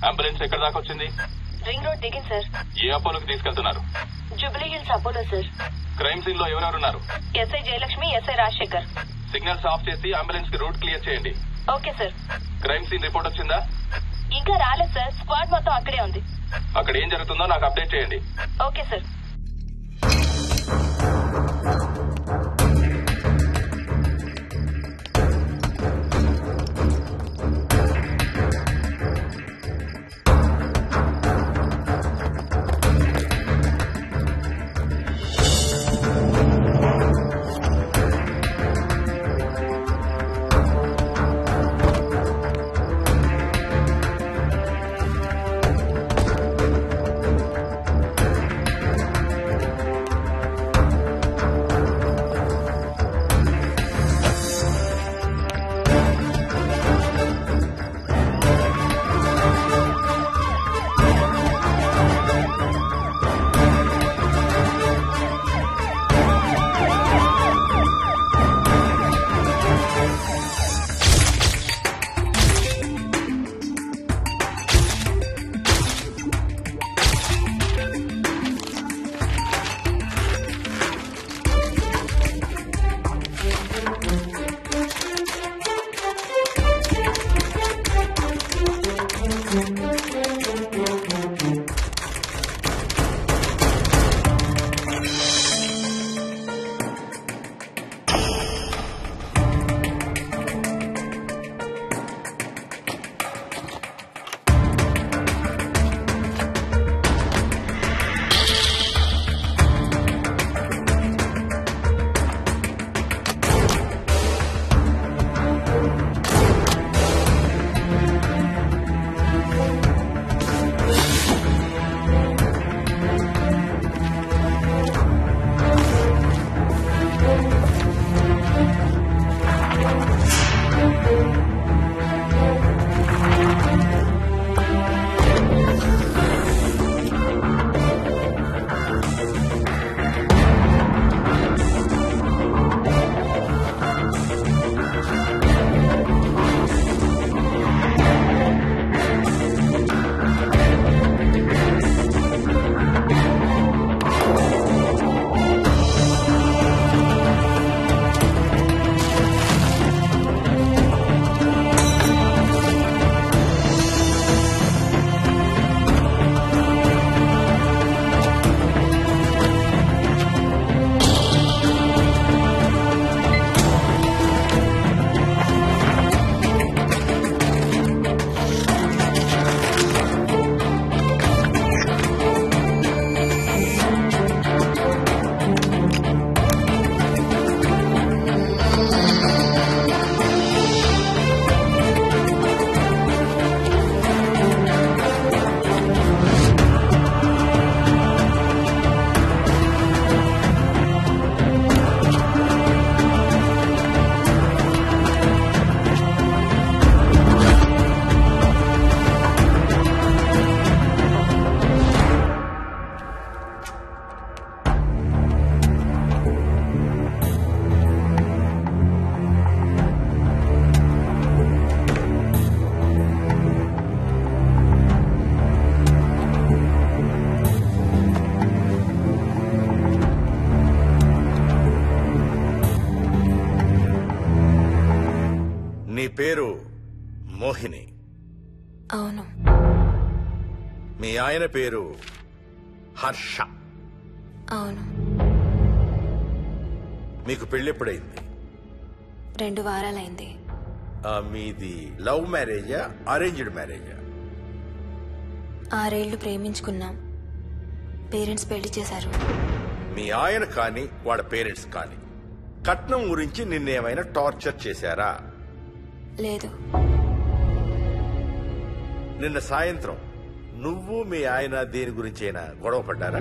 Ambulance ఎక్కడ దాకా వచ్చింది రింగ్ రోడ్ దిగింది సార్ ఏ అపోలోకి తీసుకెళ్తున్నారు Jubilee Hills Apollo sir crime scene లో ఎవరెవరున్నారు SI Jayalakshmi SI Rajasekhar signals off చేసి అంబులెన్స్ కి రూట్ క్లియర్ చేయండి okay sir crime scene report వచ్చిందా ఇంకా రాలేదు సార్ స్క్వాడ్ మొత్తం అక్కడే ఉంది అక్కడ ఏం జరుగుతుందో నాకు అప్డేట్ చేయండి ఓకే సార్ నీ పేరు మోహిని అవును మీ ఆయన పేరు హర్ష అవును మీకు పెళ్ళెప్పుడైంది రెండు వారాలైంది ఆ, మీది లవ్ మ్యారేజా అరేంజ్డ్ మ్యారేజా ఆరేళ్లు ప్రేమించుకున్నాం పేరెంట్స్ పెళ్లి చేశారు మీ ఆయన కానీ వాళ్ళ పేరెంట్స్ కానీ కట్నం గురించి నిన్నేమైనా టార్చర్ చేశారా లేదు నిన్న సాయంత్రం నువ్వు మీ ఆయన దేని గురించైనా గొడవ పడ్డారా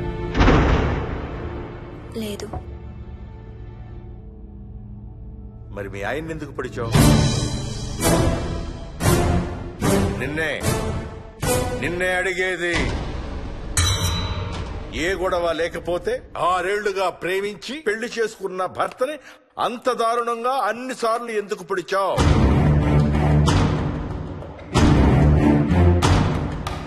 లేదు మరి మీ ఆయన ఎందుకు పిడిచావు నిన్నే నిన్నే అడిగేది ఏ గొడవ లేకపోతే ఆరేళ్లుగా ప్రేమించి పెళ్లి చేసుకున్న భర్తని అంత దారుణంగా అన్నిసార్లు ఎందుకు పిడిచావు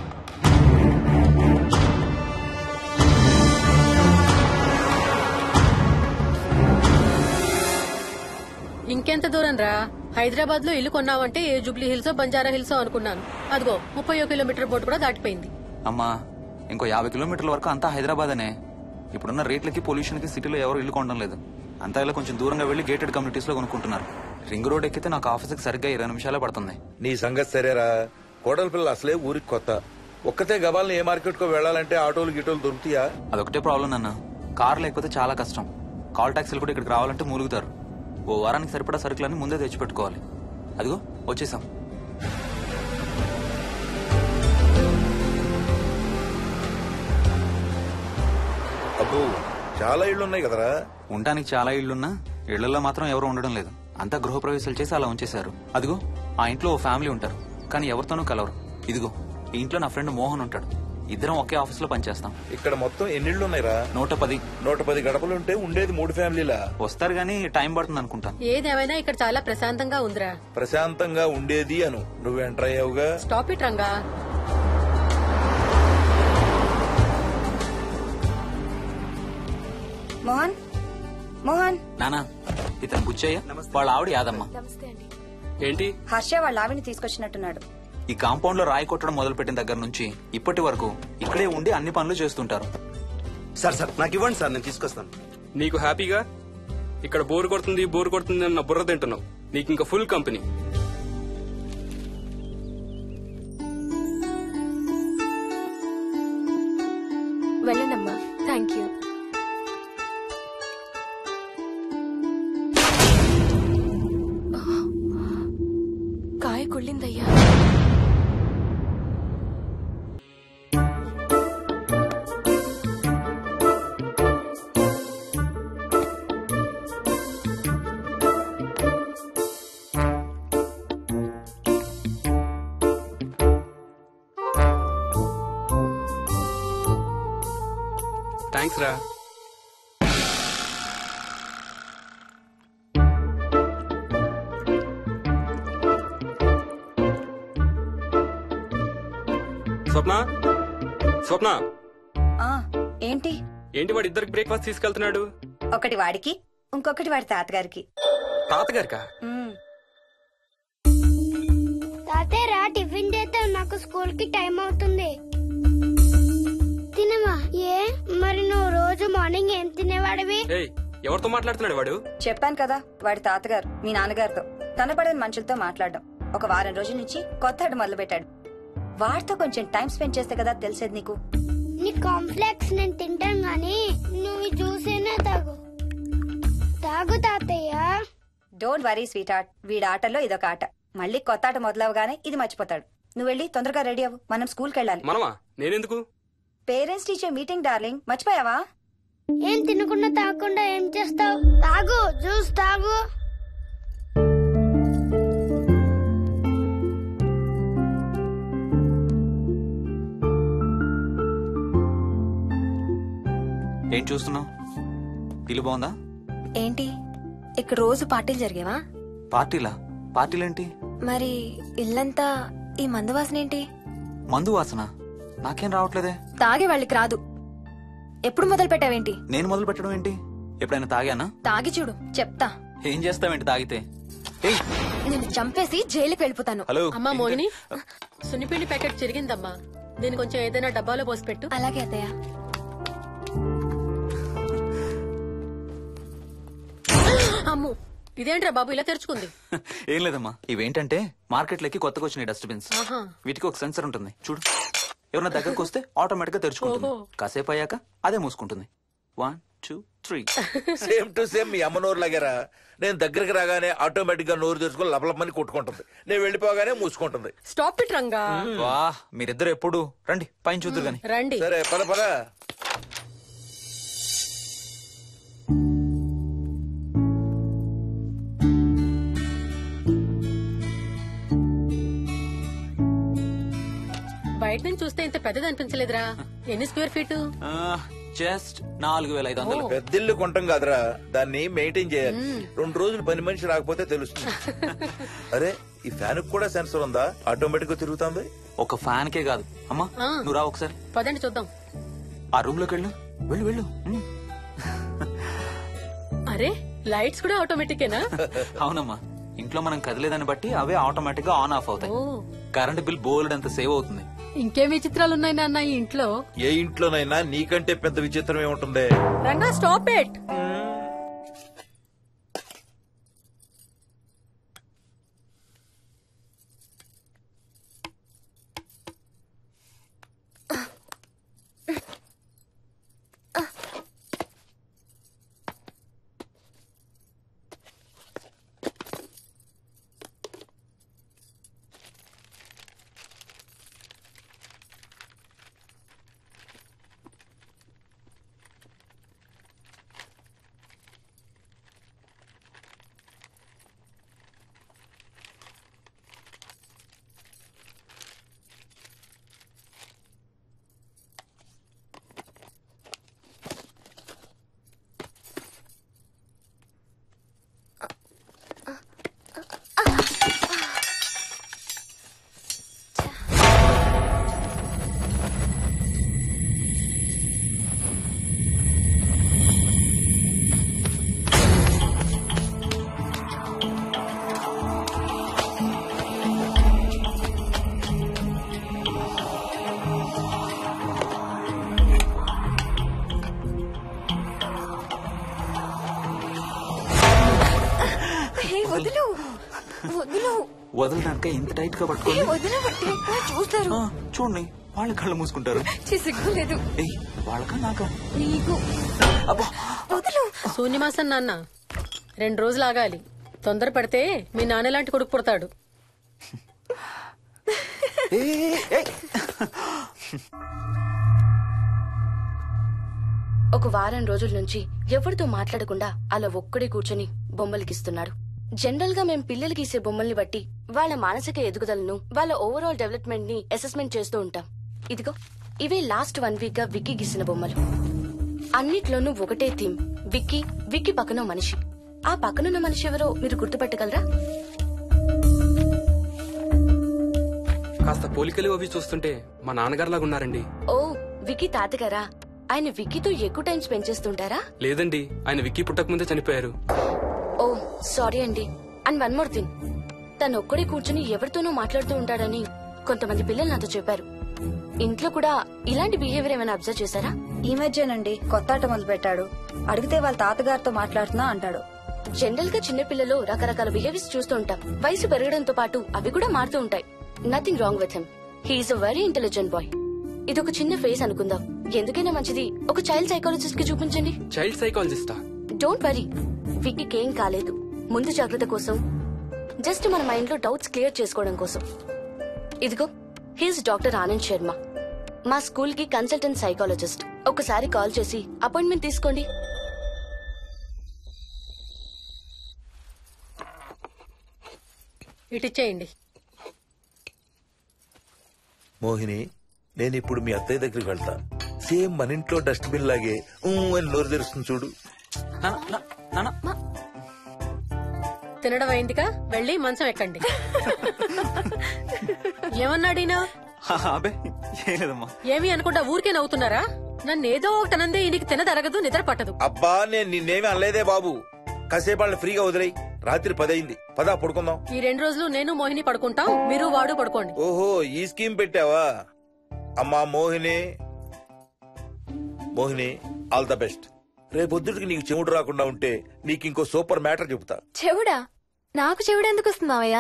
దూరం రా హైదరాబాద్ లో ఇల్లు కొన్నావంటే ఏ జూబ్లీ హిల్స్ బంజారా హిల్స్ అనుకున్నాను అదిగో ముప్పై కిలోమీటర్ బోర్డు కూడా దాటిపోయింది అమ్మా ఇంకో యాభై కిలోమీటర్ల వరకు అంతా హైదరాబాద్ అనే ఇప్పుడున్న రేట్లకి పొల్యూషన్ కి సిటీలో ఎవరు ఇల్లు కొనడం లేదు అంతా ఇలా కొంచెం దూరంగా వెళ్లి గేటెడ్ కమ్యూనిటీస్ లో కొనుక్కుంటున్నారు రింగ్ రోడ్ ఎక్కితే నాకు ఆఫీస్కి సరిగ్గా ఇరవై నిమిషాలే పడుతుంది నీ సంగతి సరేరా కోడల పిల్ల అసలే ఊరికి కొత్త ఒక్కతే గబాల్ని ఏ మార్కెట్ కో వెళ్ళాలంటే ఆటోలు గిటోలు దొరుకుతాయా అదొకటే ప్రాబ్లం నాన్న కార్ లేకపోతే చాలా కష్టం కాల్ ట్యాక్సీలు కూడా ఇక్కడికి రావాలంటే మూలుగుతారు ఓ వారానికి సరిపడా సరుకులన్నీ ముందే తెచ్చిపెట్టుకోవాలి అదిగో వచ్చేసాం అబ్బో చాలా ఇళ్ళు ఉన్నాయి కదరా ఉండడానికి చాలా ఇళ్లున్నా ఇళ్లలో మాత్రం ఎవరు ఉండడం లేదు అంతా గృహప్రవేశాలు చేసి అలా ఉంచేశారు అదిగో ఆ ఇంట్లో ఓ ఫ్యామిలీ ఉంటారు కానీ ఎవరితోనూ కలవరు ఇదిగో ఈ ఇంట్లో నా ఫ్రెండ్ మోహన్ ఉంటాడు ఇద్దరం ఒకే ఆఫీస్ లో పనిచేస్తాం ఇక్కడ మొత్తం ఎన్ని ఇళ్ళు ఉన్నాయిరా నూట పది నూట పది గడపలుంటే ఉండేది మూడు ఫ్యామిలీలా వస్తారు గానీ టైం పడుతుంది అనుకుంటాను ఏదేమైనా ఇక్కడ చాలా ప్రశాంతంగా ఉందిరా ప్రశాంతంగా ఉండేది అను నువ్వు ఎంటర్ అయ్యావుగా స్టాప్ ఇట్ రంగా మోహన్ మోహన్ నానా ఇతను బుచ్చయ్య వాళ్ళ ఆవిడ యాదమ్మ ఏంటి హర్ష వాళ్ళ ఆవిని తీసుకొచ్చినట్టున్నాడు ఈ కాంపౌండ్ లో రాయి కొట్టడం మొదలుపెట్టిన దగ్గర నుంచి ఇప్పటి వరకు ఇక్కడే ఉండి అన్ని పనులు చేస్తుంటారు సార్ సార్ నాకు ఇవ్వండి సార్ నేను తీసుకొస్తాను నీకు హ్యాపీగా ఇక్కడ బోర్ కొడుతుంది బోర్ కొడుతుంది అన్న బుర్ర తింటున్నావు నీకు ఇంకా ఫుల్ కంపెనీ వెళ్ళండమ్మా థ్యాంక్ యూ కాయ కుళ్ళిందయ్యా థ్యాంక్స్ రా స్వప్న స్వప్న ఆ ఏంటి ఏంటి వాడు ఇద్దరికి బ్రేక్ఫాస్ట్ తీసుకెళ్తున్నాడు ఒకటి వాడికి ఇంకొకటి వాడి తాతగారికి తాతగారికా ఉమ్, తాతయ్య రా టిఫిన్ చేద్దాం నాకు స్కూల్ కి టైం అవుతుంది తినమా ఏ మరి నువ్వు రోజు మార్నింగ్ ఏం తినేవాడివి ఏయ్ ఎవరితో మాట్లాడుతున్నాడు వాడు చెప్పాను కదా వాడి తాతగారు మీ నాన్నగారితో కనపడని మనుషులతో మాట్లాడడం ఒక వారం రోజుల నుంచి కొత్త ఆట మొదలు పెట్టాడు వాడితో కొంచెం టైం స్పెండ్ చేస్తే కదా తెలిసేది నీకు నీ కాంప్లెక్స్ నేను తింటాను గాని నువ్వు ఈ జ్యూస్ అయినా తాగు తాగు తాతయ్య డోంట్ వరీ స్వీట్ ఆర్ట్ వీడి ఆటలో ఇదొక ఆట మళ్ళీ కొత్త ఆట మొదలవగానే ఇది మర్చిపోతాడు నువ్వు వెళ్ళి తొందరగా రెడీ అవ్వు మనం స్కూల్కి వెళ్ళాలి మనమా నేనెందుకు పేరెంట్స్ టీచర్ మీటింగ్ డార్లింగ్ మర్చిపోయావా ఏం తినకుండా తాగకుండా ఏం చేస్తావు తాగు జ్యూస్ తాగు ఏం చూస్తున్నావు ఇల్లు బాగుందా ఏంటి ఇక్కడ రోజు పార్టీలు జరిగేవా పార్టీలా పార్టీలేంటి మరి ఇల్లంతా ఈ మందు వాసన ఏంటి మందు వాసన నాకేం రావట్లేదే తాగే వాళ్ళకి రాదు ఎప్పుడు మొదలు పెట్టావేంటి నేను మొదలు పెట్టడం ఏంటి ఎప్పుడైనా తాగానా తాగి చూడు చెప్తా ఏం చేస్తావేంటి తాగితే ఏయ్ నేను చంపేసి జైలుకి వెళ్ళిపోతాను హలో అమ్మా మోహిని సున్నిపిండి ప్యాకెట్ చిరిగిందమ్మా దీని కొంచెం ఏదైనా డబ్బాలో పోసి పెట్టు అలాగే అత్తయ్య అమ్ము ఇదేంట్రా బాబు ఇలా తెరుచుకుంది ఏం లేదమ్మా ఇవేంటంటే మార్కెట్లోకి కొత్తగా వచ్చినాయి డస్ట్బిన్స్ ఆహా. వీటికి ఒక సెన్సర్ ఉంటుంది చూడు ఎవరైనా దగ్గరకు వస్తే ఆటోమేటిక్ గా తెరుచుకుంటుంది ఓహో. కాసేపు అయ్యాక అదే మూసుకుంటుంది one two three same to same మీ అమ్మ నోరు లాగారా నేను దగ్గరికి రాగానే ఆటోమేటిక్ గా నోరు తెరుచుకొని లపలపని కొట్టుకుంటుంది నేను వెళ్ళిపోగానే మూసుకుంటుంది స్టాప్ ఇట్ రంగా వా మీరిద్దరు ఎప్పుడు రండి పైన చూద్దరు గాని రండి సరే పద పద బయట నుంచి చూస్తే ఇంత పెద్దది అనిపించలేదురా ఎన్ని స్క్వేర్ ఫీట్ జస్ట్ నాలుగు వేల ఐదు వందలు పెద్దిల్లు కొంటాం కాదురా దాన్ని మెయింటైన్ చేయాలి రెండు రోజులు పని మనిషి రాకపోతే తెలుస్తుంది అరే ఈ ఫ్యాన్ కూడా సెన్సర్ ఉందా ఆటోమేటిక్ గా తిరుగుతుంది ఒక ఫ్యాన్ కే కాదు అమ్మా ఆ. నువ్వు రా ఒకసారి పదండి చూద్దాం ఆ రూమ్ లోకి వెళ్ళు వెళ్ళు వెళ్ళు ఉమ్. అరే లైట్స్ కూడా ఆటోమేటికేనా అవునమ్మా ఇంట్లో మనం కదిలేదాన్ని బట్టి అవే ఆటోమేటిక్ గా ఆన్ ఆఫ్ అవుతాయి ఓ కరెంట్ బిల్ బోల్డ్ అంత సేవ్ అవుతుంది ఇంకేం విచిత్రాలు ఉన్నాయి నాన్న ఈ ఇంట్లో ఏ ఇంట్లోనైనా నీకంటే పెద్ద విచిత్రం ఏముంటుంది రంగా స్టాప్ ఇట్ వదులు వదులు వదలడానిక ఇంత టైట్ గా పట్టుకోండి వదిన చూస్తారు ఆ, చూడండి వాళ్ళ కళ్ళు మూసుకుంటారు సిగ్గులేదు ఏయ్ వాళ్ళకా నాకా నీకు అబ్బా వదులు శూన్యమాసం నాన్న రెండు రోజులు ఆగాలి తొందర పడితే మీ నాన్న లాంటి కొడుకు పుడతాడు ఏయ్, ఏయ్, ఏయ్. ఒక వారం రోజుల నుంచి ఎవరితో మాట్లాడకుండా అలా ఒక్కడే కూర్చొని బొమ్మలు గీస్తున్నాడు జనరల్ గా మేం పిల్లలు గీసే బొమ్మల్ని బట్టి వాళ్ళ మానసిక ఎదుగుదలను వాళ్ళ ఓవరాల్ డెవలప్మెంట్ ని అసెస్మెంట్ చేస్తూ ఉంటాం ఇదిగో ఇవే లాస్ట్ వన్ వీక్ గా విక్కీ గీసిన బొమ్మలు అన్నిట్లోనూ ఒకటే థీమ్ విక్కీ విక్కీ పక్కన మనిషి ఆ పక్కనున్న మనిషి ఎవరో మీరు గుర్తుపెట్టగలరా కాస్త పోలికలు అవి చూస్తుంటే మా నాన్నగారులాగా ఉన్నారండి ఓ విక్కీ తాతగారా ఆయన విక్కీతో ఎక్కువ టైం స్పెండ్ చేస్తుంటారా లేదండి ఆయన విక్కీ పుట్టక ముందే చనిపోయారు ఓ సారీ అండి అండ్ వన్ మోర్ థింగ్ తను ఒక్కడే కూర్చుని ఎవరితోనూ మాట్లాడుతూ ఉంటాడని కొంతమంది పిల్లలు నాతో చెప్పారు ఇంట్లో కూడా ఇలాంటి బిహేవియర్ ఏమైనా అబ్జర్వ్ చేశారా ఈ మధ్యనండి కొత్త ఆట మొదలు పెట్టాడు అడిగితే వాళ్ళ తాతగారితో మాట్లాడుతున్నా అంటాడు జనరల్ గా చిన్న పిల్లలు రకరకాల బిహేవియర్స్ చూస్తూ ఉంటాం వయసు పెరగడంతో పాటు అవి కూడా మారుతూ ఉంటాయి nothing wrong with him he's a very intelligent boy ఇది ఒక చిన్న ఫేస్ అనుకుందాం ఎందుకైనా మంచిది ఒక చైల్డ్ సైకాలజిస్ట్ కి చూపించండి చైల్డ్ సైకాలజిస్టా డోంట్ వరీ విక్కీకి ఏం కాలేదు ముందు జాగ్రత్త కోసం జస్ట్ మన మైండ్ లో డౌట్స్ క్లియర్ చేసుకోవడం కోసం ఇదిగో హీస్ డాక్టర్ ఆనంద్ శర్మ మా స్కూల్ కి కన్సల్టెంట్ సైకాలజిస్ట్ ఒకసారి కాల్ చేసి అపాయింట్మెంట్ తీసుకోండి ఇటిచ్చేయండి మోహిని నేను ఇప్పుడు మీ అత్తయ్య దగ్గరికి వెళ్తా సేమ్ మన ఇంట్లో డస్ట్బిన్ లాగే ఊ అని నోరు తెరుస్తుంది చూడు నాన్న, నా- నాన్న తినడం అయిందిగా వెళ్ళి మంచం ఎక్కండి ఏమన్నాడీనా హా, అబే ఏం లేదమ్మా ఏమి అనుకుంటా ఊరికే నవ్వుతున్నారా నన్ను ఏదో ఒకటి అనందే ఈయనకి తినదరగదు నిద్ర పట్టదు అబ్బా నేను నిన్నేమి అనలేదే బాబు కాసేపు వాళ్ళని ఫ్రీగా వదిలేయి రాత్రి పదయింది పదా పడుకుందాం ఈ రెండు రోజులు నేను మోహిని పడుకుంటాం మీరు వాడు పడుకోండి ఓహో ఈ స్కీమ్ పెట్టావా అమ్మా Mohini Mohini all the best రేపొద్దుటికి నీకు చెవుడు రాకుండా ఉంటే నీకు ఇంకో సూపర్ మ్యాటర్ చెబుతా చెవుడా నాకు చెవుడు ఎందుకు వస్తుంది మావయ్య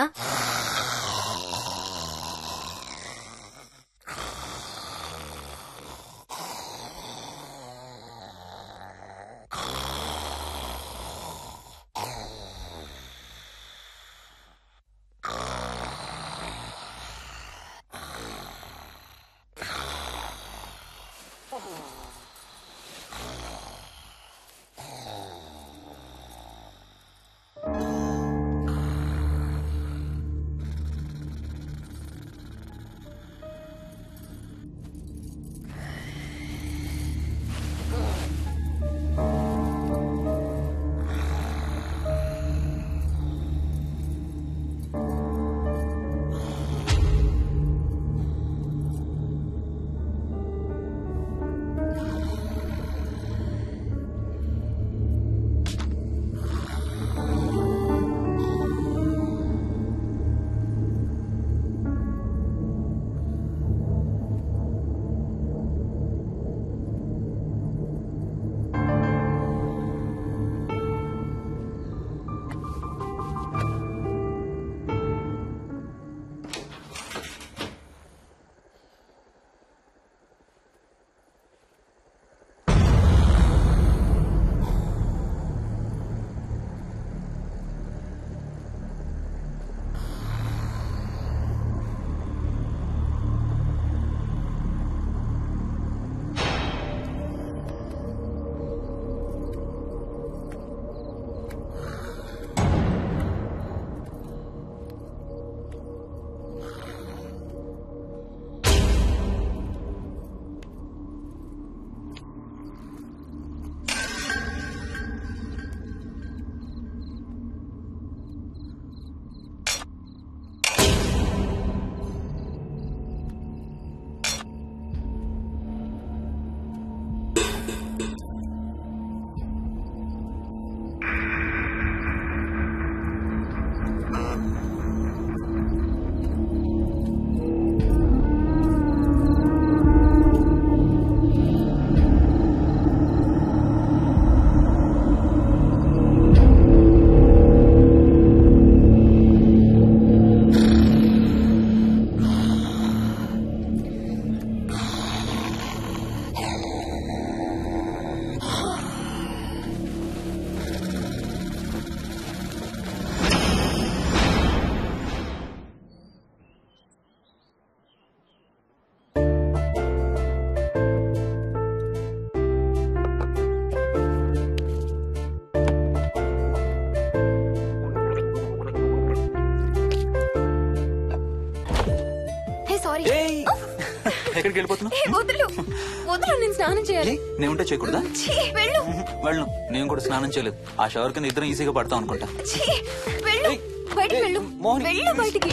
ఎక్కడికి వెళ్ళిపోతున్నావు ఏ, వదులు వదులు నేను స్నానం చేయాలి ఏ, నేను ఉంటే చేయకూడదా ఛీ, వెళ్ళు వెళ్ళను నేను కూడా స్నానం చేయలేదు ఆ షవర్ కింద ఇద్దరం ఈజీగా పడతాం అనుకుంటా ఛీ, వెళ్ళు ఏయ్, బయటికి ఏయ్, వెళ్ళు మోహిని, వెళ్ళు బయటికి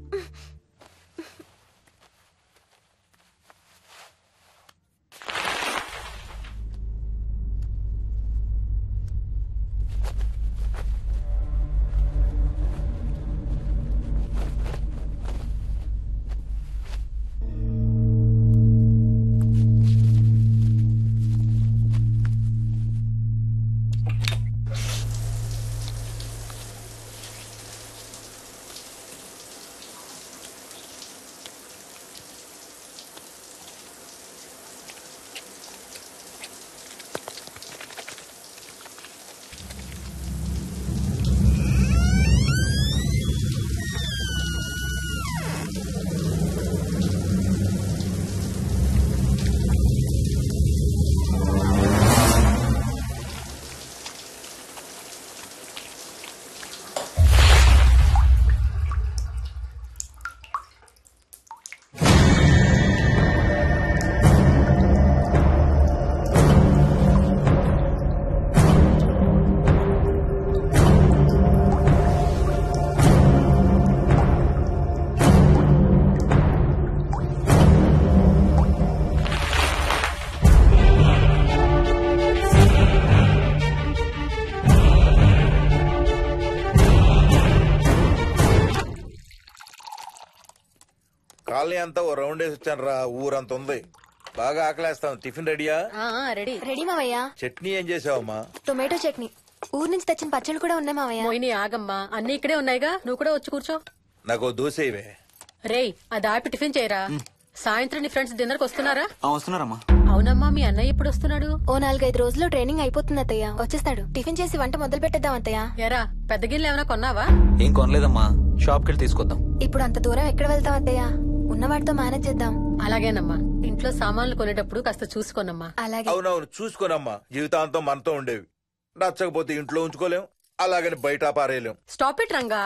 కాలనీ అంతా ఓ రౌండ్ వేసి వచ్చాను రా ఊరంత ఉంది బాగా ఆకలేస్తాం టిఫిన్ రెడీయా ఆ, ఆ, రెడీ రెడీ మావయ్య చట్నీ ఏం చేసావమ్మా టొమాటో చట్నీ ఊరు నుంచి తెచ్చిన పచ్చళ్ళు కూడా ఉన్నాయి మావయ్య మోయిని ఆగమ్మా అన్ని ఇక్కడే ఉన్నాయిగా నువ్వు కూడా వచ్చి కూర్చో నాకు ఓ దోశ ఇవే రేయ్ అది ఆపి టిఫిన్ చేయరా సాయంత్రం నీ ఫ్రెండ్స్ డిన్నర్ కి వస్తున్నారా ఆ, వస్తున్నారమ్మా అవునమ్మా మీ అన్నయ్య ఎప్పుడు వస్తున్నాడు ఓ నాలుగైదు రోజుల్లో ట్రైనింగ్ అయిపోతుంది అత్తయ్య వచ్చేస్తాడు టిఫిన్ చేసి వంట మొదలు పెట్టేద్దాం అత్తయ్య ఎరా పెద్ద గిన్నెలు ఏమైనా కొన్నావా ఏం కొనలేదమ్మా షాప్కి వెళ్ళి తీసుకొద్దాం ఇప్పుడు అంత దూరం ఎక్కడ వెళ్తాం అత్తయ్య ఉన్న వాటితో మేనేజ్ చేద్దాం అలాగేనమ్మా ఇంట్లో సామాన్లు కొనేటప్పుడు కాస్త చూసుకోనమ్మా అలాగే అవునవును చూసుకోనమ్మా జీవితాంతం మనతో ఉండేవి నచ్చకపోతే ఇంట్లో ఉంచుకోలేం అలాగని బయట పారేయలేం స్టాప్ ఇట్ రంగా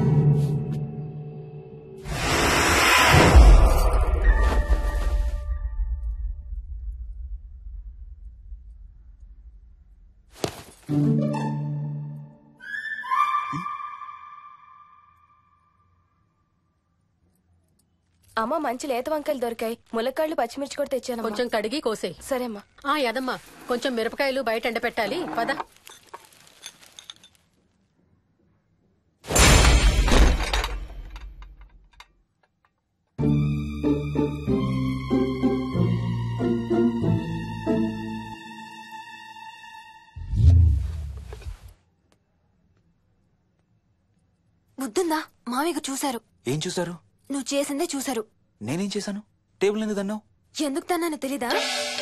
అమ్మ మంచి లేత వంకాయలు దొరికాయి ములక్కాళ్ళు పచ్చిమిర్చి కూడా తెచ్చాను కొంచెం కడిగి కోసేయ్ సరేమ్మా ఆ యదమ్మా కొంచెం మిరపకాయలు బయట ఎండపెట్టాలి పద బుద్ధుందా మామయ్య చూశారు ఏం చూసారు నువ్వు చేసిందే చూశారు నేనేం చేశాను టేబుల్ ఎందుకు అన్నావు ఎందుకు తన్నాను తెలీదా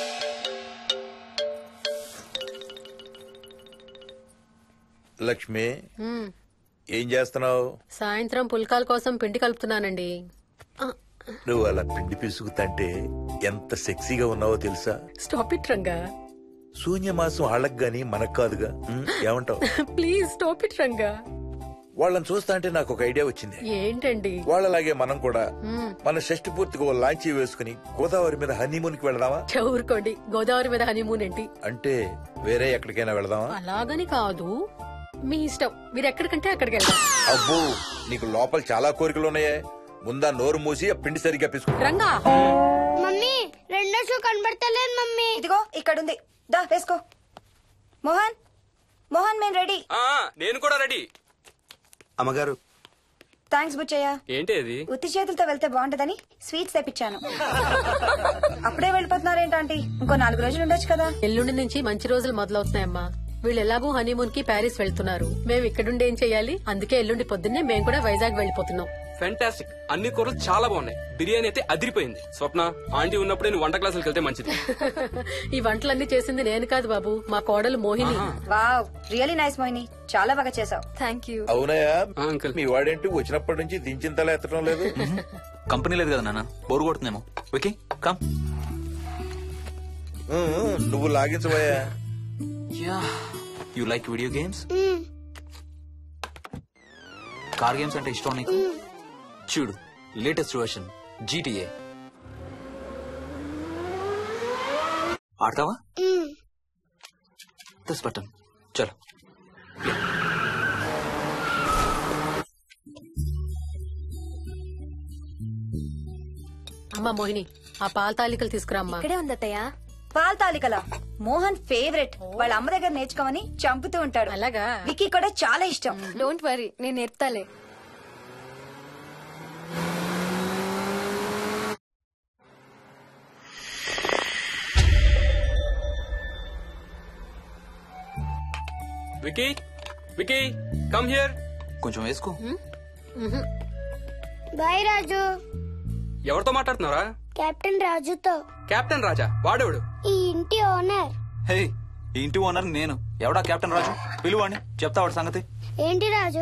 లక్ష్మి ఉమ్, ఏం చేస్తున్నావు సాయంత్రం పుల్కాల కోసం పిండి కలుపుతున్నానండి ఆ, నువ్వు అలా పిండి పిసుకుతంటే ఎంత సెక్సీగా ఉన్నావో తెలుసా స్టాప్ ఇట్ రంగా శూన్యమాసం వాళ్ళకి గాని మనకు కాదుగా ఉం? ఏమంటావు ప్లీజ్ స్టాప్ ఇట్ రంగా వాళ్ళని చూస్తా అంటే నాకు ఒక ఐడియా వచ్చింది ఏంటండి వాళ్ళలాగే మనం కూడా మ్మ్. మన షష్టి పూర్తిగా ఓ లాంచీ వేసుకుని గోదావరి మీద హనీమూన్ కి వెళదామా ఊరుకోండి గోదావరి మీద హనీమూన్ ఏంటి అంటే వేరే ఎక్కడికైనా వెళదామా అలాగని కాదు మీ ఇష్టం మీరు ఎక్కడికంటే అక్కడికి వెళ్దాం అబ్బో నీకు లోపల చాలా కోరికలు ఉన్నాయే ముందా నోరు మూసి ఆ పిండి సరిగ్గా పిసుకు రంగా మమ్మీ రెండో షూ కనబడతలేదు మమ్మీ ఇదిగో ఇక్కడుంది దా వేసుకో మోహన్ మోహన్ మేము రెడీ ఆ, నేను కూడా రెడీ అమ్మగారు థ్యాంక్స్ బుచ్చయ్య ఏంటి అది ఉత్తి చేతులతో వెళ్తే బాగుంటదని స్వీట్స్ తెప్పించాను అప్పుడే వెళ్ళిపోతున్నారేంటంటీ ఇంకో నాలుగు రోజులు ఉండొచ్చు కదా ఎల్లుండి నుంచి మంచి రోజులు మొదలవుతున్నాయమ్మా వీళ్ళు ఎలాగూ హనీమూన్ కి ప్యారిస్ వెళ్తున్నారు మేము ఇక్కడుండి ఏం చెయ్యాలి అందుకే ఎల్లుండి పొద్దున్నే మేము కూడా వైజాగ్ వెళ్ళిపోతున్నాం ఫెంటాస్టిక్ అన్ని కూరలు చాలా బాగున్నాయి బిర్యానీ అయితే అదిరిపోయింది స్వప్న ఆంటీ ఉన్నప్పుడే నువ్వు వంట క్లాసులకు వెళ్తే మంచిది ఈ వంటలన్నీ చేసింది నేను కాదు బాబు మా కోడలు Mohini wow really nice Mohini చాలా బాగా చేసావు థ్యాంక్ యూ అవునయ్యా ఆ, అంకుల్ మీ వాడేంటి వచ్చినప్పటి నుంచి దించిన తల ఎత్తడం లేదు కంపెనీ లేదు కదా నాన్న బోరు కొడుతుందేమో ఓకే కమ్ ఉం, ఉం, నువ్వు లాగించబోయా yeah you like video games car games అంటే ఇష్టం నీకు చూడు లేటెస్ట్ వర్షన్ జీటీఏ ఆడతావా మ్మ్. దస్ బటన్ చలో అమ్మా మోహిని ఆ పాల తాలికలు తీసుకురామ్మా ఇక్కడే ఉంది అత్తయ్య పాల తాలికల మోహన్ ఫేవరెట్ వాళ్ళ అమ్మ దగ్గర నేర్చుకోమని చంపుతూ ఉంటాడు అలాగా విక్కీ కూడా చాలా ఇష్టం డోంట్ వరీ నేను నేర్పుతాలే వికీ వికీ కమ్ హియర్ కొంచెం వేసుకో బాయ్ రాజు ఎవరితో మాట్లాడుతున్నారా కెప్టెన్ రాజుతో కెప్టెన్ రాజా వాడేవాడు ఈ ఇంటి ఓనర్ హే ఈ ఇంటి ఓనర్ నేను ఎవడా కెప్టెన్ రాజు పిలువాడిని చెప్తా వాడి సంగతి ఏంటి రాజు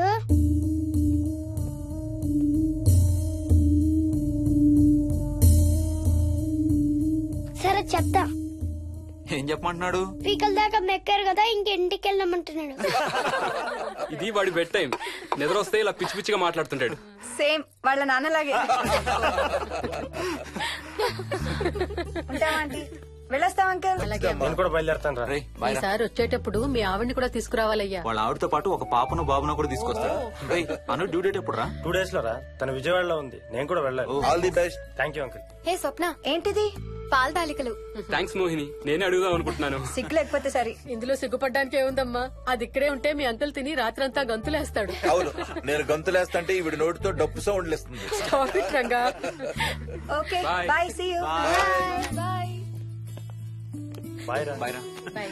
సరే చెప్తా ఏం చెప్పమంటున్నాడు పీకల దాకా మెక్కారు కదా ఇంటికి వెళ్ళమంటున్నాడు ఇది వాడి బెడ్ టైం నిద్ర వస్తే ఇలా పిచ్చి పిచ్చిగా మాట్లాడుతుంటాడు సేమ్ వాళ్ళ నాన్నలాగే ఉంటావా ఆంటీ వెళ్ళొస్తాం అంకల్ అలాగే అమ్మా. నేను కూడా బయలుదేరుతాను రా రే బాయ్ రా. ఈసారి వచ్చేటప్పుడు మీ ఆవిడ్ని కూడా తీసుకురావాలయ్యా వాళ్ళ ఆవిడతో పాటు ఒక పాపను బాబును కూడా తీసుకొస్తాడు రేయ్ అను డ్యూ డేట్ ఎప్పుడు రా టూ డేస్ లో రా తన విజయవాడలో ఉంది నేను కూడా వెళ్ళాలి all the best thank you uncle hey Swapna ఏంటిది పాల తాలికలు థ్యాంక్స్ మోహిని నేనే అడుగుదాం అనుకుంటున్నాను సిగ్గు లేకపోతే సరి ఇందులో సిగ్గుపడ్డానికి ఏముందమ్మా అది ఇక్కడే ఉంటే మీ అంకుల్ తిని రాత్రంతా గంతులేస్తాడు అవును నేను గంతులేస్తంటే ఈవిడ నోటితో డప్పు సౌండ్లు ఇస్తుంది Stop it, Ranga okay Bye. Bye see you bye bye రా బాయ్ రా బాయ్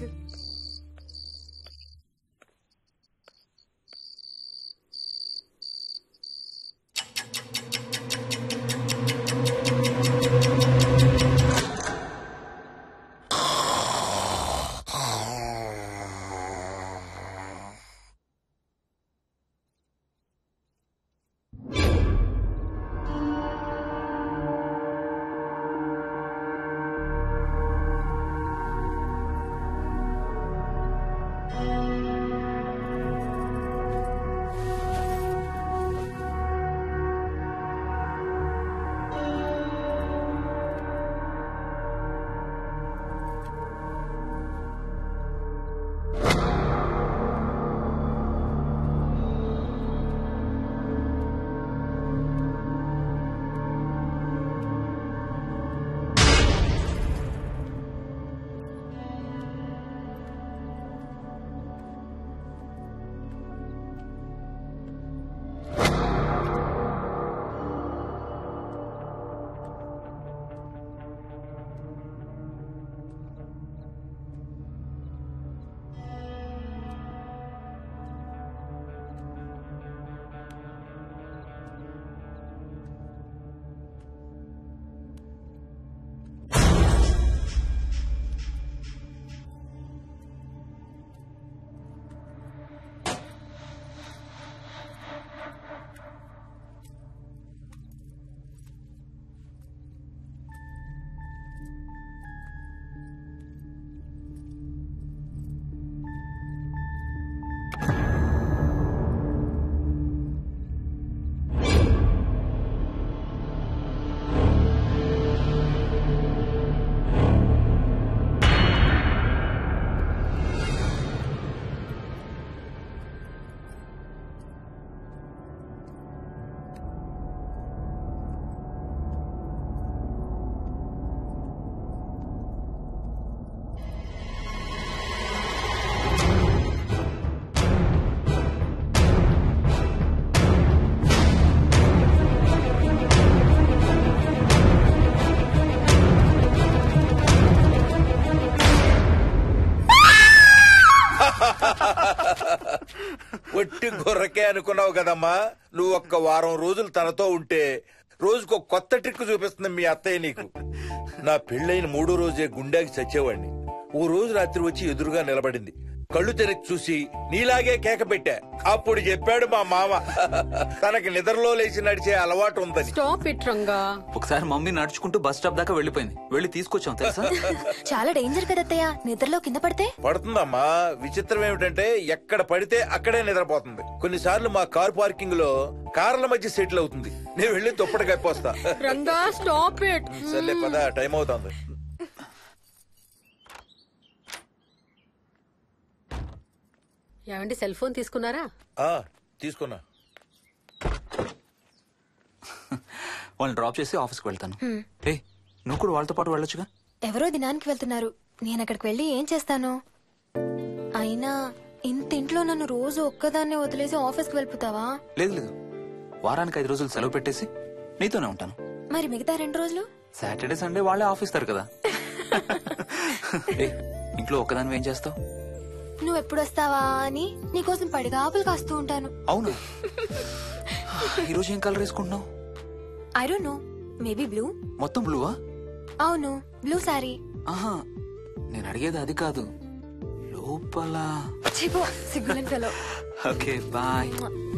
ఒట్టి గొర్రకే అనుకున్నావు కదమ్మా నువ్వు ఒక్క వారం రోజులు తనతో ఉంటే రోజుకు ఒక కొత్త ట్రిక్ చూపిస్తుంది మీ అత్తయ్య నీకు నా పెళ్ళైన మూడో రోజే గుండెకి చచ్చేవాడిని ఓ రోజు రాత్రి వచ్చి ఎదురుగా నిలబడింది కళ్ళు తెరచి చూసి నీలాగే కేక పెట్టా అప్పుడు చెప్పాడు మా మామ తనకి నిద్రలో లేచి నడిచే అలవాటు ఉందని స్టాప్ ఇట్ రంగా ఒకసారి మమ్మీ నడుచుకుంటూ బస్ స్టాప్ దాకా వెళ్ళిపోయింది వెళ్ళి తీసుకొచ్చాం తెలుసా చాలా డేంజర్ కదా అత్తయ్య నిద్రలో కింద పడితే పడుతుందమ్మా విచిత్రం ఏమిటంటే ఎక్కడ పడితే అక్కడే నిద్రపోతుంది కొన్నిసార్లు మా కార్ పార్కింగ్ లో కార్ల మధ్య సెటిల్ అవుతుంది నేను వెళ్ళి దుప్పటి కప్పొస్తా రంగా స్టాప్ ఇట్ సర్లే పద టైం అవుతుంది ఏమండి సెల్ ఫోన్ తీసుకున్నారా ఆ, తీసుకున్నా వాళ్ళని డ్రాప్ చేసి ఆఫీస్కి వెళ్తాను ఏ నువ్వు కూడా వాళ్ళతో పాటు వెళ్ళొచ్చుగా ఎవరో దినానికి వెళ్తున్నారు నేను అక్కడికి వెళ్ళి ఏం చేస్తాను అయినా ఇంత ఇంట్లో నన్ను రోజు ఒక్కదాన్నే వదిలేసి ఆఫీస్కి వెళ్ళిపోతావా లేదు లేదు వారానికి ఐదు రోజులు సెలవు పెట్టేసి నీతోనే ఉంటాను మరి మిగతా రెండు రోజులు సాటర్డే సండే వాళ్ళే ఆఫీస్ తరు కదా ఏ ఇంట్లో ఒక్కదాని ఏం చేస్తావు నువ్వు ఎప్పుడు వస్తావా అని నీకోసం పడిగా ఆపులు కాస్తూ ఉంటాను అవును ఈరోజు ఏం కలర్ వేసుకుంటున్నావు I don't know maybe blue మొత్తం బ్లూవా అవును బ్లూ సారీ ఆహా నేను అడిగేది అది కాదు లోపల చిపో సిగ్గులని ఫెలో ఓకే బాయ్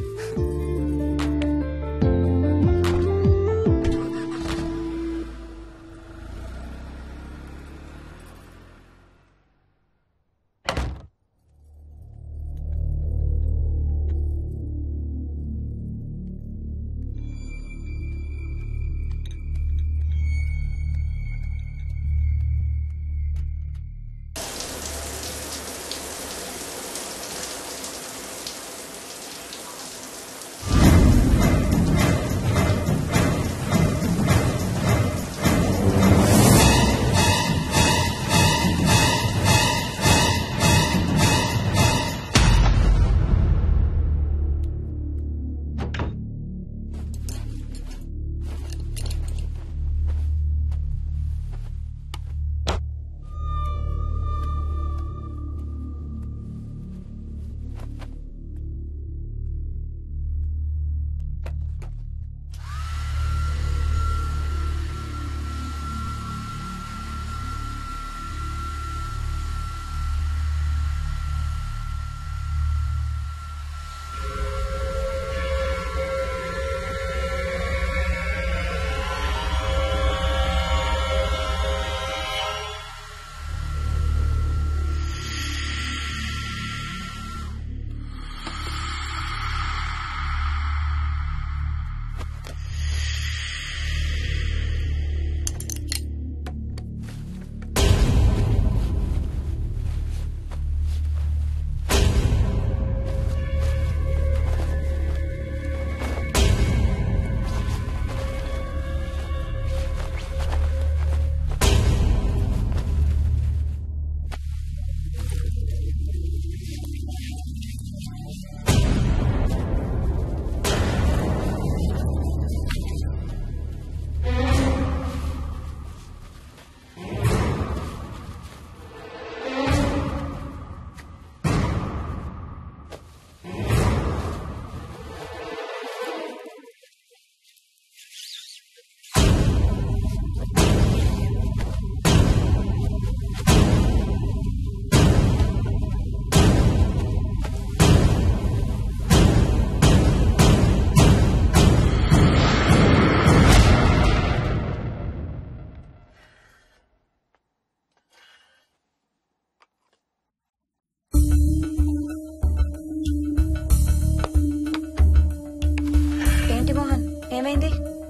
ఏంటి మోహన్ ఏమైంది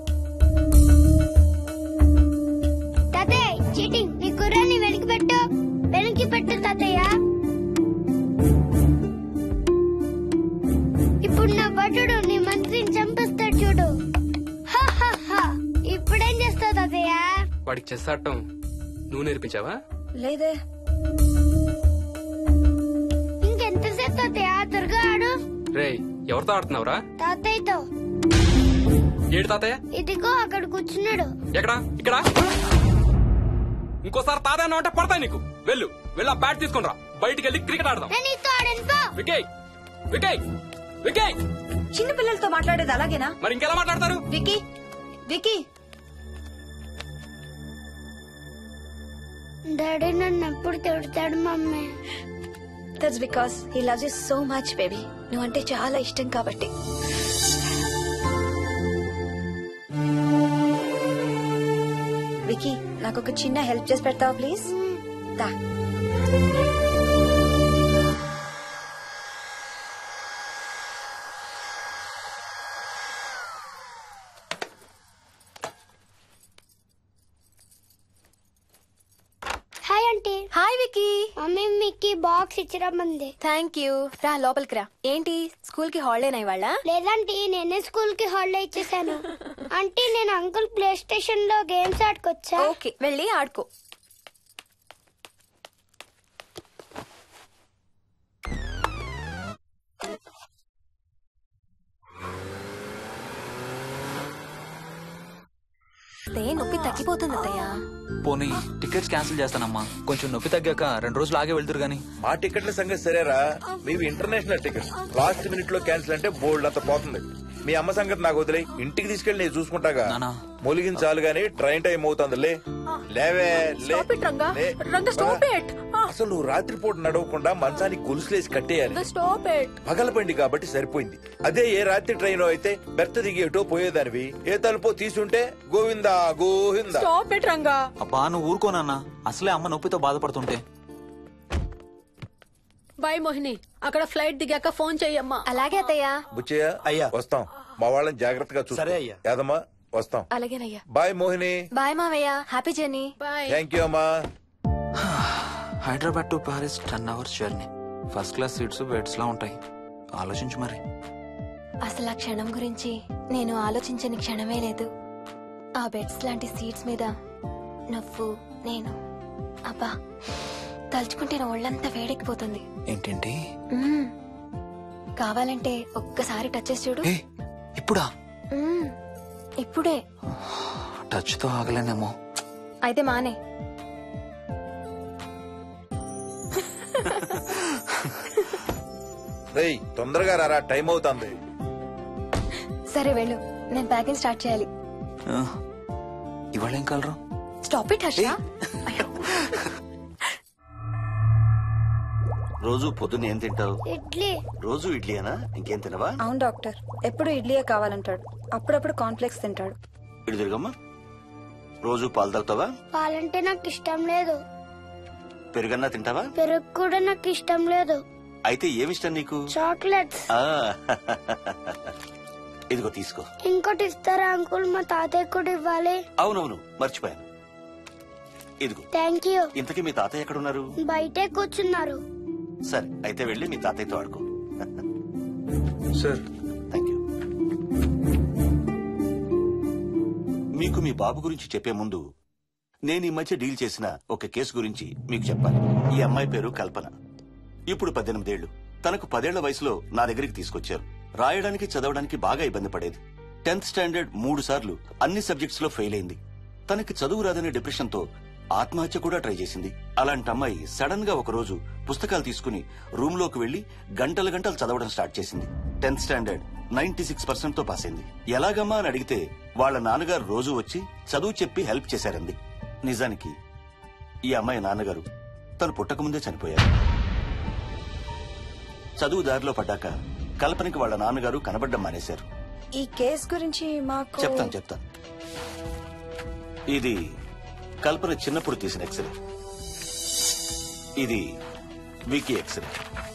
తాతయ్య చీటింగ్ నీ కుర్రాన్ని వెనక్కి పెట్టు వెనక్కి పెట్టు తాతయ్య ఇప్పుడు నా భటుడు నీ మంత్రిని చంపేస్తాడు చూడు హా, హా, హా. ఇప్పుడేం చేస్తావు తాతయ్య వాడికి చెస్ ఆడటం నువ్వు నేర్పించావా లేదే ఇంకెంతసేపు తాతయ్య త్వరగా ఆడు రేయ్ ఎవరితో ఆడుతున్నావురా తాతయ్యతో ఏడు తాతయ్య ఇదిగో అక్కడ కూర్చున్నాడు ఎక్కడా ఇక్కడ ఇంకోసారి తాతయ్య అన్నావు అంటే పడతాయి నీకు వెళ్ళు వెళ్ళి ఆ బ్యాట్ తీసుకుని రా బయటికి వెళ్ళి క్రికెట్ ఆడదాం నేను నీతో ఆడను పో వికయ్ వికయ్ వికయ్ చిన్న పిల్లలతో మాట్లాడేది అలాగేనా మరి ఇంకెలా మాట్లాడతారు వికీ వికీ డాడీ నన్ను ఎప్పుడు తిడతాడు mummy that's because he loves you so much baby నువ్వంటే చాలా ఇష్టం కాబట్టి వికీ నాకు ఒక చిన్న హెల్ప్ చేసి పెడతావా ప్లీజ్ దా hi aunty hi Vicky mummy మీకు బాక్స్ ఇచ్చిరమ్మంది థ్యాంక్ యూ రా లోపలికి రా ఏంటి స్కూల్ కి హాలిడేనా ఇవాళ లేదంటే నేనే స్కూల్ కి హాలిడే ఇచ్చేసాను అంటే నేను అంకుల్ ప్లే స్టేషన్ లో గేమ్స్ ఆడుకొచ్చా ఓకే వెళ్ళి ఆడుకో తే నొప్పి తగ్గిపోతుంది అత్తయ్య పోనీ టికెట్స్ క్యాన్సిల్ చేస్తానమ్మా కొంచెం నొప్పి తగ్గాక రెండు రోజులు ఆగే వెళ్తురు గానీ మా టికెట్ల సంగతి సరేరా మీవి ఇంటర్నేషనల్ టికెట్స్ లాస్ట్ మినిట్ లో క్యాన్సిల్ అంటే బోల్డ్ అంత పోతుంది మీ అమ్మ సంగతి నాకు వదిలే ఇంటికి తీసుకెళ్ళి నేను చూసుకుంటాగా నానా. మొలిగిన చాలు గానీ ట్రైన్ టైం అవుతుంది లే లేవే లే. Stop it, Ranga. లే. Ranga, stop it. అసలు నువ్వు రాత్రిపూట నడవకుండా మంచానికి గొలుసులేసి కట్టేయాలి స్టాప్ ఇట్ పగలబండి కాబట్టి సరిపోయింది అదే ఏ రాత్రి ట్రైన్ అయితే బెర్త దిగి ఎటో పోయేదానివి ఏ తలుపో తీసుంటే గోవిందా గోవిందా స్టాప్ ఇట్ రంగా అబ్బా నువ్వు ఊరుకోనన్నా అసలే అమ్మ నొప్పితో బాధపడుతుంటే బాయ్ మోహిని అక్కడ ఫ్లైట్ దిగాక ఫోన్ చెయ్యమ్మా అలాగే అత్తయ్య బుచ్చయ్య అయ్యా. వస్తాం మా వాళ్ళని జాగ్రత్తగా చూసుకో సరే అయ్యా. యాదమ్మా వస్తాం అలాగేనయ్యా బాయ్ మోహిని బాయ్ మావయ్య happy journey bye thank you అమ్మా Hyderabad to Paris ten hours journey first class seats beds లా ఉంటాయి ఆలోచించు మరి అసలు ఆ క్షణం గురించి నేను ఆలోచించని క్షణమే లేదు ఆ బెడ్స్ లాంటి సీట్స్ మీద నువ్వు నేను అబ్బా తలుచుకుంటే నా ఒళ్ళంతా వేడెక్కిపోతుంది ఏంటేంటి మ్మ్. కావాలంటే ఒక్కసారి టచ్ చేసి చూడు ఏ ఇప్పుడా మ్మ్. ఇప్పుడే టచ్ తో ఆగలేనేమో అయితే మానే రేయ్ తొందరగా రారా టైం అవుతుంది సరే వెళ్ళు నేను ప్యాకింగ్ స్టార్ట్ చేయాలి ఆ, ఇవాళ ఏం కలరు స్టాప్ ఇట్ హర్ష అయ్యో. రోజు పొద్దున్న ఏం తింటావు ఇడ్లీ రోజు ఇడ్లీనా ఇంకేం తినవా అవును డాక్టర్ ఎప్పుడు ఇడ్లీయే కావాలంటాడు అప్పుడప్పుడు కాన్ఫ్లెక్స్ తింటాడు ఇటు తిరగమ్మా రోజు పాలు తాగుతావా పాలంటే నాకు ఇష్టం లేదు పెరుగన్నా తింటావా పెరుగు కూడా నాకు ఇష్టం లేదు అయితే ఏమిష్టం నీకు చాక్లెట్స్ ఆ, ఇదిగో తీసుకో ఇంకోటి ఇస్తారా అంకుల్ మా తాతయ్య కూడా ఇవ్వాలి అవునవును మర్చిపోయాను ఇదిగో థ్యాంక్ యూ ఇంతకీ మీ తాతయ్య ఎక్కడున్నారు బయటే కూర్చున్నారు సరే అయితే వెళ్ళి మీ తాతయ్యతో ఆడుకో సార్ థ్యాంక్ యూ మీకు మీ బాబు గురించి చెప్పే ముందు నేను ఈ మధ్య డీల్ చేసిన ఒక కేసు గురించి మీకు చెప్పాలి ఈ అమ్మాయి పేరు కల్పన ఇప్పుడు పద్దెనిమిదేళ్లు తనకు పదేళ్ల వయసులో నా దగ్గరికి తీసుకొచ్చారు రాయడానికి చదవడానికి బాగా ఇబ్బంది పడేది టెన్త్ స్టాండర్డ్ మూడు సార్లు అన్ని సబ్జెక్ట్స్ లో ఫెయిల్ అయింది తనకి చదువు రాదనే డిప్రెషన్ తో ఆత్మహత్య కూడా ట్రై చేసింది అలాంటి అమ్మాయి సడన్ గా ఒక రోజు పుస్తకాలు తీసుకుని రూమ్ లోకి వెళ్లి గంటల గంటలు చదవడం స్టార్ట్ చేసింది tenth standard ninety six percent తో పాస్ అయింది ఎలాగమ్మా అని అడిగితే వాళ్ళ నాన్నగారు రోజు వచ్చి చదువు చెప్పి హెల్ప్ చేశారంది నిజానికి ఈ అమ్మాయి నాన్నగారు తను పుట్టకముందే చనిపోయారు చదువు దారిలో పడ్డాక కల్పనకి వాళ్ళ నాన్నగారు కనబడ్డం మానేశారు ఈ కేస్ గురించి మాకు చెప్తాను చెప్తాను ఇది కల్పన చిన్నప్పుడు తీసిన ఎక్స్రే ఇది వికీ ఎక్స్రే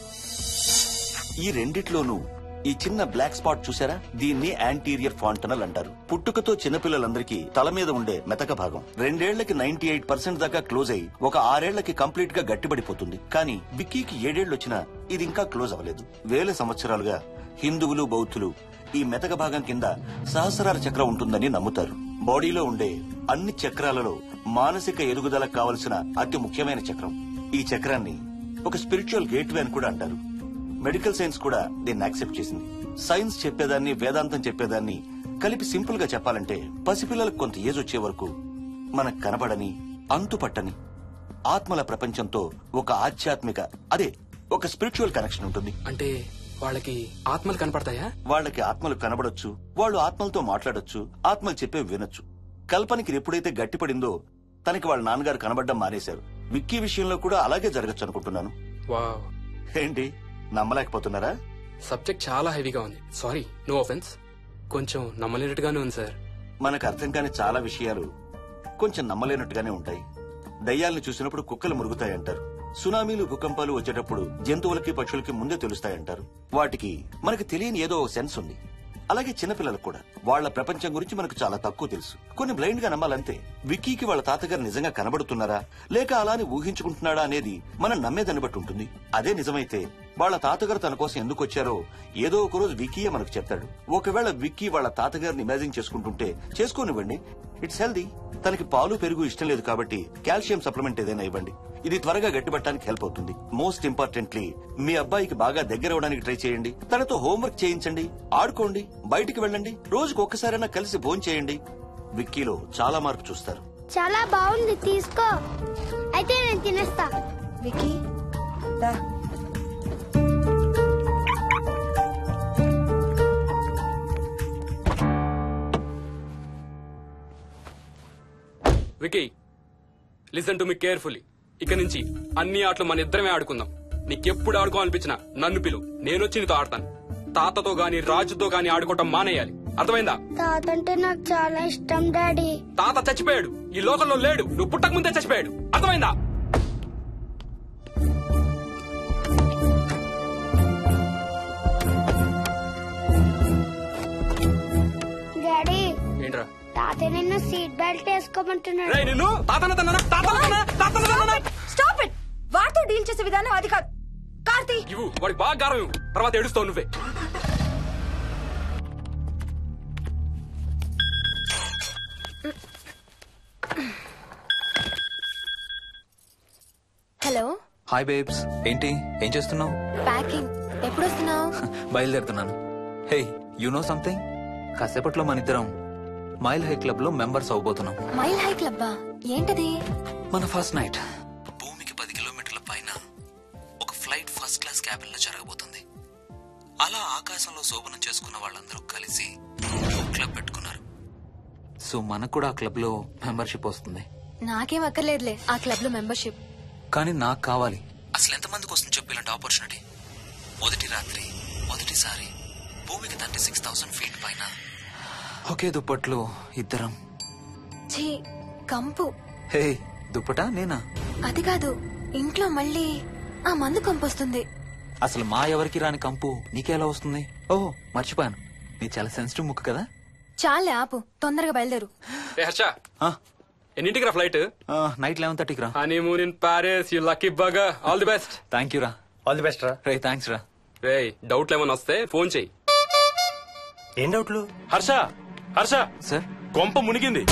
ఈ రెండిట్లోనూ ఈ చిన్న బ్లాక్ స్పాట్ చూసారా దీన్ని యాంటీరియర్ ఫాంటనల్ అంటారు పుట్టుకతో చిన్నపిల్లలందరికీ తల మీద ఉండే మెతక భాగం రెండేళ్లకి నైన్టీ ఎయిట్ పర్సెంట్ దాకా క్లోజ్ అయి ఒక ఆరేళ్లకి కంప్లీట్ గా గట్టిపడిపోతుంది కానీ విక్కీకి ఏడేళ్లు వచ్చినా ఇది ఇంకా క్లోజ్ అవ్వలేదు వేల సంవత్సరాలుగా హిందువులు బౌద్ధులు ఈ మెతక భాగం కింద సహస్రార చక్రం ఉంటుందని నమ్ముతారు బాడీలో ఉండే అన్ని చక్రాలలో మానసిక ఎదుగుదలకు కావలసిన అతి ముఖ్యమైన చక్రం ఈ చక్రాన్ని ఒక స్పిరిచువల్ గేట్వే అని కూడా అంటారు మెడికల్ సైన్స్ కూడా దీన్ని యాక్సెప్ట్ చేసింది సైన్స్ చెప్పేదాన్ని వేదాంతం చెప్పేదాన్ని కలిపి సింపుల్ గా చెప్పాలంటే పసిపిల్లలకు కొంత ఏజ్ వచ్చే వరకు మనకు కనబడని అంతుపట్టని ఆత్మల ప్రపంచంతో ఒక ఆధ్యాత్మిక అదే ఒక స్పిరిచువల్ కనెక్షన్ ఉంటుంది అంటే వాళ్ళకి ఆత్మలు కనపడతాయా వాళ్ళకి ఆత్మలు కనబడొచ్చు వాళ్ళు ఆత్మలతో మాట్లాడొచ్చు ఆత్మలు చెప్పే వినొచ్చు కల్పనకి ఎప్పుడైతే గట్టిపడిందో తనకి వాళ్ళ నాన్నగారు కనబడడం మానేశారు విక్కీ విషయంలో కూడా అలాగే జరగచ్చు అనుకుంటున్నాను వావ్ ఏంటి నమ్మలేకపోతున్నారా సబ్జెక్ట్ చాలా హెవీగా ఉంది సారీ నో ఆఫెన్స్ కొంచెం నమ్మలేనట్టుగానే ఉంది సార్ మనకు అర్థం కాని చాలా విషయాలు కొంచెం నమ్మలేనట్టుగానే ఉంటాయి దయ్యాలను చూసినప్పుడు కుక్కలు మురుగుతాయంటారు సునామీలు భూకంపాలు వచ్చేటప్పుడు జంతువులకి పక్షులకి ముందే తెలుస్తాయంటారు వాటికి మనకి తెలియని ఏదో ఒక సెన్స్ ఉంది అలాగే చిన్నపిల్లలకు కూడా వాళ్ళ ప్రపంచం గురించి మనకు చాలా తక్కువ తెలుసు కొన్ని బ్లైండ్ గా నమ్మాలంతే విక్కీకి వాళ్ళ తాతగారు నిజంగా కనబడుతున్నారా లేక అలానే ఊహించుకుంటున్నాడా అనేది మనం నమ్మేదాన్ని బట్టి ఉంటుంది అదే నిజమైతే వాళ్ళ తాతగారు తన కోసం ఎందుకు వచ్చారో ఏదో ఒక రోజు విక్కీయే మనకు చెప్తాడు ఒకవేళ విక్కీ వాళ్ళ తాతగారిని ఇమాజిన్ చేసుకుంటుంటే చేసుకోనివ్వండి ఇట్స్ హెల్దీ తనకి పాలు పెరుగు ఇష్టం లేదు కాబట్టి కాల్షియం సప్లిమెంట్ ఏదైనా ఇవ్వండి ఇది త్వరగా గట్టిపట్టడానికి హెల్ప్ అవుతుంది మోస్ట్ ఇంపార్టెంట్లీ మీ అబ్బాయికి బాగా దగ్గర అవడానికి ట్రై చేయండి తనతో హోంవర్క్ చేయించండి ఆడుకోండి బయటికి వెళ్ళండి రోజుకు ఒక్కసారైనా కలిసి భోజనం చేయండి విక్కీలో చాలా మార్పు చూస్తారు చాలా బాగుంది తీసుకో అయితే నేను తినేస్తా వికీ దా Vicky listen to me carefully ఇక నుంచి అన్ని ఆటలు మన ఇద్దరమే ఆడుకుందాం నీకెప్పుడు ఆడుకోవాలనిపించినా నన్ను పిలు నేనొచ్చి నీతో ఆడతాను తాతతో గాని రాజుతో గాని ఆడుకోవటం మానేయాలి అర్థమైందా తాత అంటే నాకు చాలా ఇష్టం డాడీ తాత చచ్చిపోయాడు ఈ లోకంలో లేడు నువ్వు పుట్టక ముందే చచ్చిపోయాడు అర్థమైందా డాడీ ఏంట్రా తాత నిన్ను సీట్ బెల్ట్ వేసుకోమంటున్నాడు రేయ్ నిన్ను తాతన తన్ననా తాతన తన్ననా తాతన తన్ననా స్టాప్ ఇట్ వాడితో డీల్ చేసే విధానం అది కాదు కార్తీ ఇవ్వు వాడికి బాగా గారం ఇవ్వు తర్వాత ఏడుస్తావు నువ్వే హలో హాయ్ బేబ్స్ ఏంటి ఏం చేస్తున్నావు ప్యాకింగ్ ఎప్పుడు వస్తున్నావు బయలుదేరుతున్నాను హే యు నో సంథింగ్ కాసేపట్లో మన ఇద్దరం మైల్ హై క్లబ్ లో మెంబర్స్ అవబోతున్నాం మైల్ హై క్లబ్బా ఏంటది మన ఫస్ట్ నైట్ భూమికి పది కిలోమీటర్ల పైన ఒక ఫ్లైట్ ఫస్ట్ క్లాస్ క్యాబిన్ లో జరగబోతుంది అలా ఆకాశంలో శోభనం చేసుకున్న వాళ్ళందరూ కలిసి ఒక క్లబ్ పెట్టుకున్నారు సో మనకు కూడా ఆ క్లబ్ లో మెంబర్షిప్ వస్తుంది నాకేం అక్కర్లేదులే ఆ క్లబ్ లో మెంబర్షిప్ కానీ నాకు కావాలి అసలు ఎంతమందికి వస్తుంది చెప్పు ఇలాంటి ఆపర్చునిటీ మొదటి రాత్రి మొదటిసారి భూమికి థర్టీ సిక్స్ థౌసండ్ ఫీట్ పైన ఒకే దుప్పట్లో ఇద్దరం ఛీ కంపు హే దుప్పటా నేనా అది కాదు ఇంట్లో మళ్ళీ ఆ మందు కంపొస్తుంది అసలు మా ఎవరికి రాని కంపు నీకెలా వస్తుంది ఓ మర్చిపోయాను నీ చాలా సెన్సిటివ్ ముక్కు కదా చాలే ఆపు తొందరగా బయలుదేరు ఏ హర్ష ఎన్నింటికి రా ఫ్లైట్ నైట్ లెవెన్ థర్టీకి రా honeymoon in Paris you lucky బగా all the best thank you రా ఆల్ ది బెస్ట్ రా రే థ్యాంక్స్ రా రే డౌట్లు ఏమైనా వస్తే ఫోన్ చెయ్యి ఏం డౌట్లు హర్ష హర్ష సార్ కొంప మునిగింది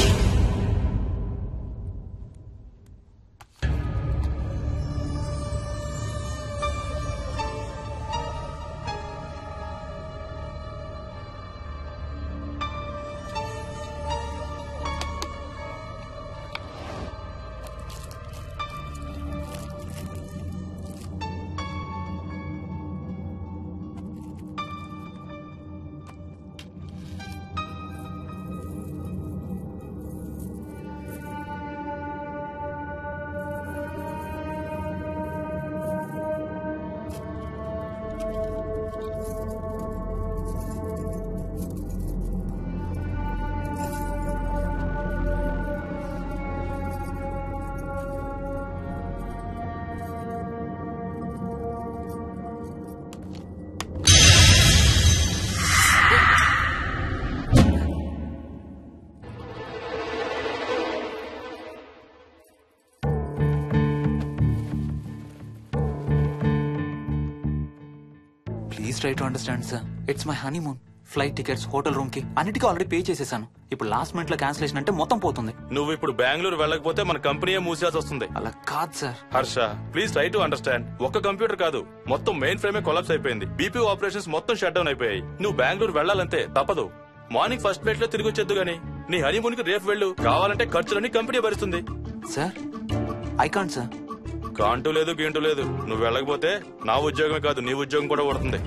please try to understand sir it's my honeymoon flight tickets hotel room కి అన్నిటికీ ఆల్రెడీ పే చేసేసాను ఇప్పుడు లాస్ట్ మినిట్ లో క్యాన్సిలేషన్ అంటే మొత్తం పోతుంది నువ్వు ఇప్పుడు బెంగళూరు వెళ్ళకపోతే మన కంపెనీయే మూసేయాల్సి వస్తుంది అలా కాదు sir Harsha please try to understand ఒక్క కంప్యూటర్ కాదు మొత్తం మెయిన్ ఫ్రేమే కొలాప్స్ అయిపోయింది బీపీ ఆపరేషన్స్ మొత్తం షట్ డౌన్ అయిపోయాయి నువ్వు బెంగళూరు వెళ్ళాలంతే తప్పదు మార్నింగ్ ఫస్ట్ ఫ్లైట్ లో తిరిగి వచ్చేద్దు గానీ నీ హనీమూన్ కి రేపు వెళ్ళు కావాలంటే ఖర్చులన్నీ కంపెనీ భరిస్తుంది సార్ ఐ కాంట్ సార్ కాంటూ లేదు గీంటూ లేదు నువ్వు వెళ్ళకపోతే నా ఉద్యోగమే కాదు నీ ఉద్యోగం కూడా పడుతుంది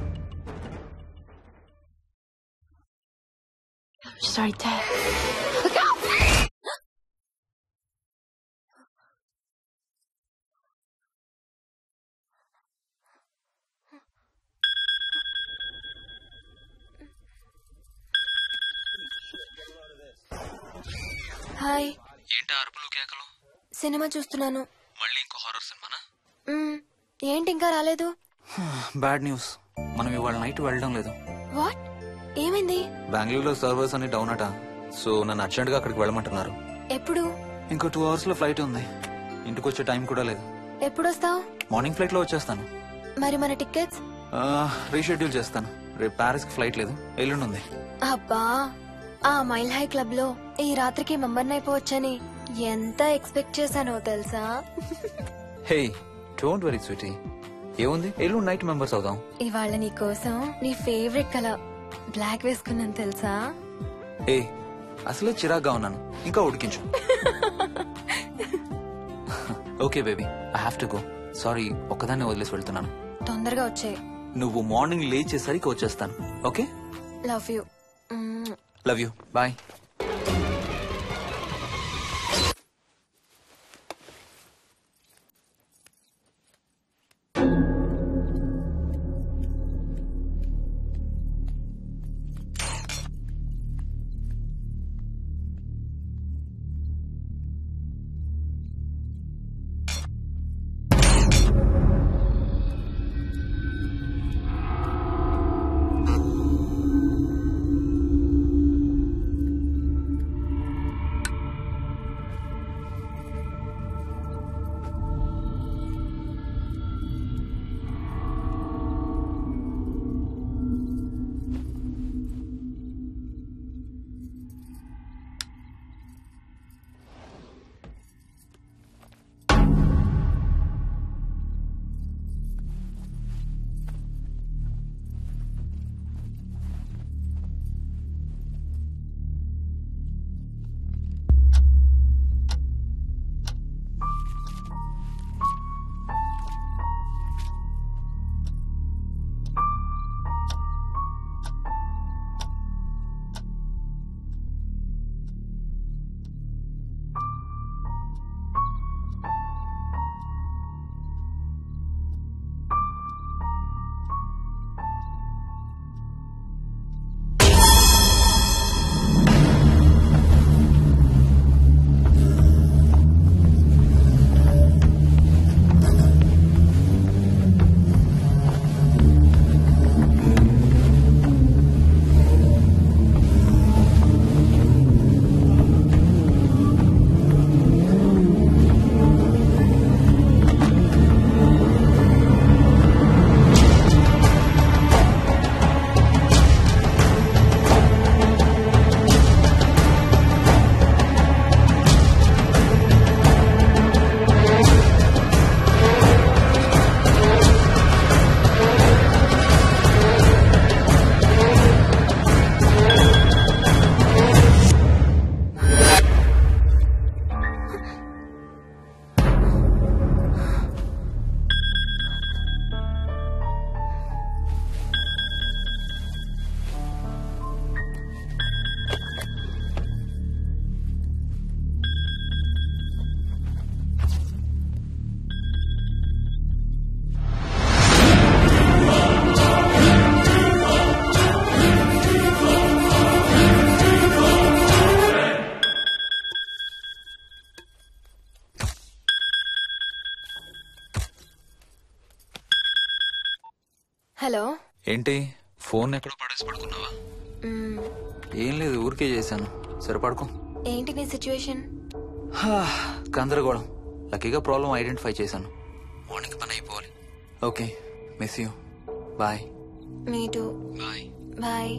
Sorry, Dad. హాయ్ ఏంటి అరుపులు కేకలు సినిమా చూస్తున్నాను మళ్ళీ ఇంకో హారర్ సినిమానా మ్మ్. ఏంటి ఇంకా రాలేదు బ్యాడ్ న్యూస్ మనం ఇవాళ నైట్ వెళ్ళడం లేదు వాట్ ఏమైంది బెంగళూరులో సర్వర్స్ అన్ని డౌన్ అట సో నన్ను అర్జెంట్ గా అక్కడికి వెళ్ళమంటున్నారు ఎప్పుడు ఇంకో టూ అవర్స్ లో ఫ్లైట్ ఉంది ఇంటికి వచ్చే టైం కూడా లేదు ఎప్పుడు వస్తావు మార్నింగ్ ఫ్లైట్ లో వచ్చేస్తాను మరి మన టికెట్స్ రీషెడ్యూల్ చేస్తాను రేపు ప్యారిస్ కి ఫ్లైట్ లేదు ఎల్లుండి ఉంది అబ్బా ఆ మైల్ హై క్లబ్ లో ఈ రాత్రికి మెంబర్ అయిపోవచ్చని ఎంత ఎక్స్పెక్ట్ చేశానో తెలుసా హే డోంట్ వెరీ స్వీటీ ఏముంది ఎల్లుండి నైట్ మెంబర్స్ అవుదాం ఇవాళ నీ కోసం నీ ఫేవరెట్ కలర్ బ్లాక్ వేసుకున్నాను తెలుసా ఏ అసలే చిరాగ్గా ఉన్నాను ఇంకా ఉడికించు okay baby I have to go sorry ఒక్కదాన్ని వదిలేసి వెళ్తున్నాను తొందరగా వచ్చే నువ్వు మార్నింగ్ లేచేసరికి వచ్చేస్తాను okay love you love you bye hello ఏంటి ఫోన్ ఎక్కడో పడేసి పడుకున్నావా మ్మ్, ఏం లేదు ఊరికే చేశాను సరే పడుకో ఏంటి నీ సిచ్యువేషన్ హా, గందరగోళం లక్కీగా ప్రాబ్లం ఐడెంటిఫై చేశాను మార్నింగ్ పని అయిపోవాలి okay miss you bye me too bye bye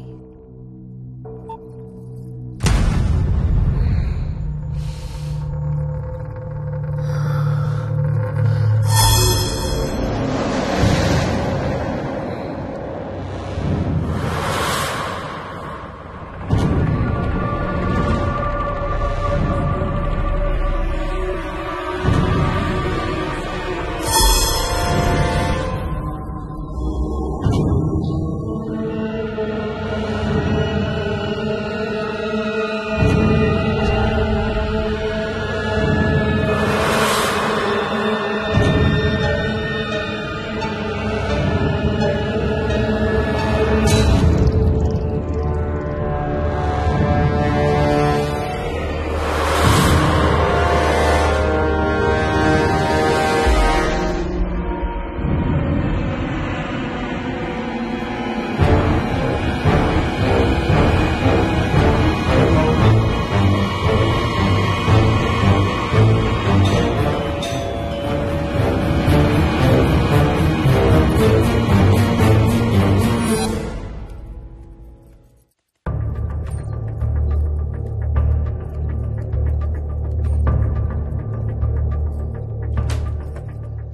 ఆ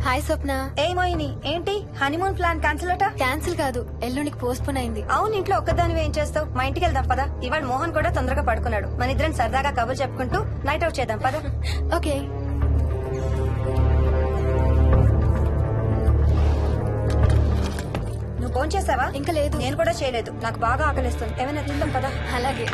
హాయ్ స్వప్న ఏమోయిని ఏంటి హనీమూన్ ప్లాన్ క్యాన్సిల్ అట క్యాన్సిల్ కాదు ఎల్లుండికి పోస్ట్ పోన్ అయింది అవును ఇంట్లో ఒక్కదానివి ఏం చేస్తావు మా ఇంటికి వెళ్దాం పదా ఇవాళ మోహన్ కూడా తొందరగా పడుకున్నాడు మన ఇద్దరం సరదాగా కబుర్లు చెప్పుకుంటూ నైట్ అవుట్ చేద్దాం పదా ఓకే నువ్వు ఫోన్ చేసావా ఇంకా లేదు నేను కూడా చేయలేదు నాకు బాగా ఆకలిస్తుంది ఏమైనా తిందాం పదా అలాగే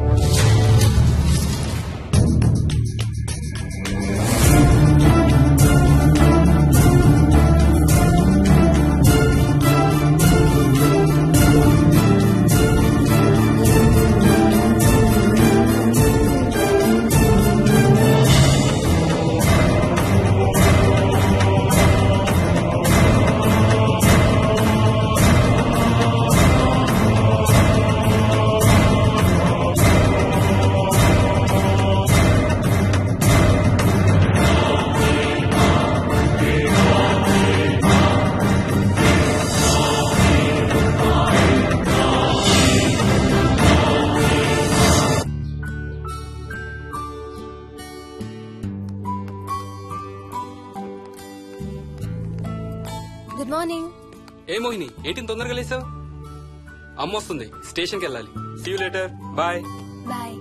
గుడ్ మార్నింగ్ ఏ మోహిని ఏంటి తొందరగా లేసావు అమ్మ వస్తుంది స్టేషన్కి వెళ్ళాలి see you later bye bye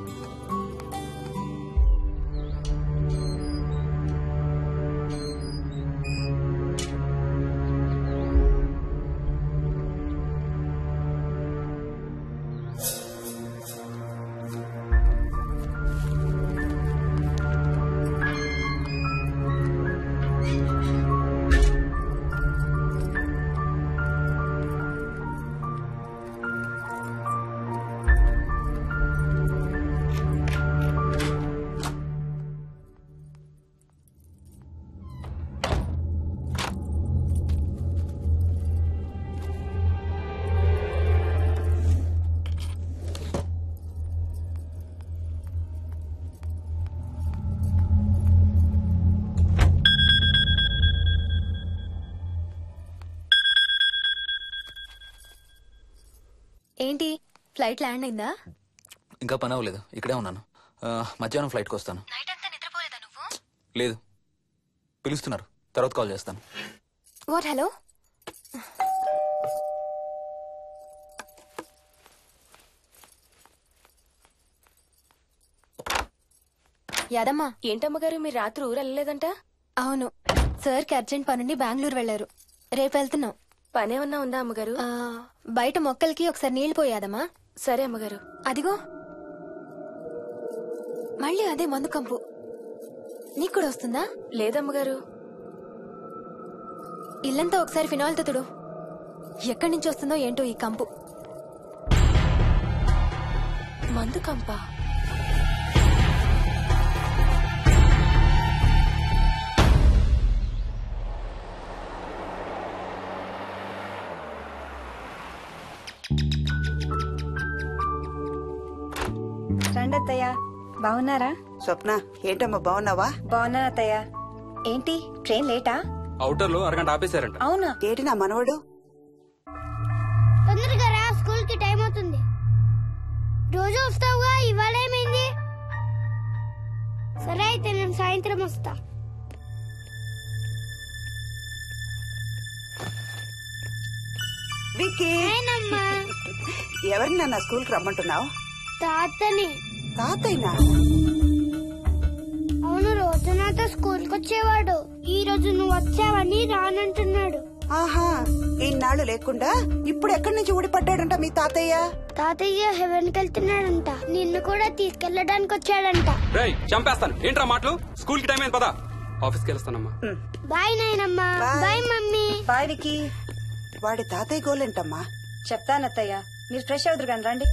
ఏంటి ఫ్లైట్ ల్యాండ్ అయిందా ఇంకా పని అవ్వలేదు ఇక్కడే ఉన్నాను ఆ, మధ్యాహ్నం ఫ్లైట్కి వస్తాను లేదు పిలుస్తున్నారు తర్వాత కాల్ చేస్తాను వాట్ హలో యాదమ్మా ఏంటమ్మగారు మీరు రాత్రి ఊరు వెళ్ళలేదంట అవును సార్కి అర్జెంట్ పనుండి బెంగళూరు వెళ్లారు రేపు వెళ్తున్నాం పనేమన్నా ఉందా అమ్మగారు ఆ, బయట మొక్కలకి ఒకసారి నీళ్లు పోయాదమ్మా సరే అమ్మగారు అదిగో మళ్ళీ అదే మందు కంపు నీకు కూడా వస్తుందా లేదమ్మగారు ఇల్లంతా ఒకసారి ఫినాయిల్తో తుడు ఎక్కడి నుంచి వస్తుందో ఏంటో ఈ కంపు మందు కంప రండి అత్తయ్య బాగున్నారా స్వప్న ఏంటమ్మా బాగున్నావా బాగున్నాను అత్తయ్య ఏంటి ట్రైన్ లేటా అవుటర్ లో అరగంట ఆపేశారంట అవునా ఏంటి నా మనవడు తొందరగా రా స్కూల్ కి టైం అవుతుంది రోజు వస్తావుగా ఇవాళ ఏమైంది సరే అయితే నేను సాయంత్రం వస్తా విక్కీ నేనమ్మా ఎవరిని నన్ను స్కూల్ కి రమ్మంటున్నావు తాతని తాతయ్యనా అవును రోజు నాతో స్కూల్ కి వచ్చేవాడు ఈ రోజు నువ్వు వచ్చావని రానంటున్నాడు ఆహా ఇన్నాళ్ళు లేకుండా ఇప్పుడు ఎక్కడి నుంచి ఊడిపడ్డాడంట మీ తాతయ్య తాతయ్య హెవెన్ కి వెళ్తున్నాడంట నిన్ను కూడా తీసుకెళ్ళడానికి వచ్చాడంట రేయ్ చంపేస్తాను ఏంట్రా మాటలు స్కూల్ కి టైం అయింది పదా ఆఫీస్కి వెళ్తానమ్మా బాయ్ నాయనమ్మా బాయ్ మమ్మీ బాయ్ వికి వాడి తాతయ్య గోలేంటమ్మా చెప్తాను అత్తయ్య మీరు ఫ్రెష్ అవుతురు కానీ రండి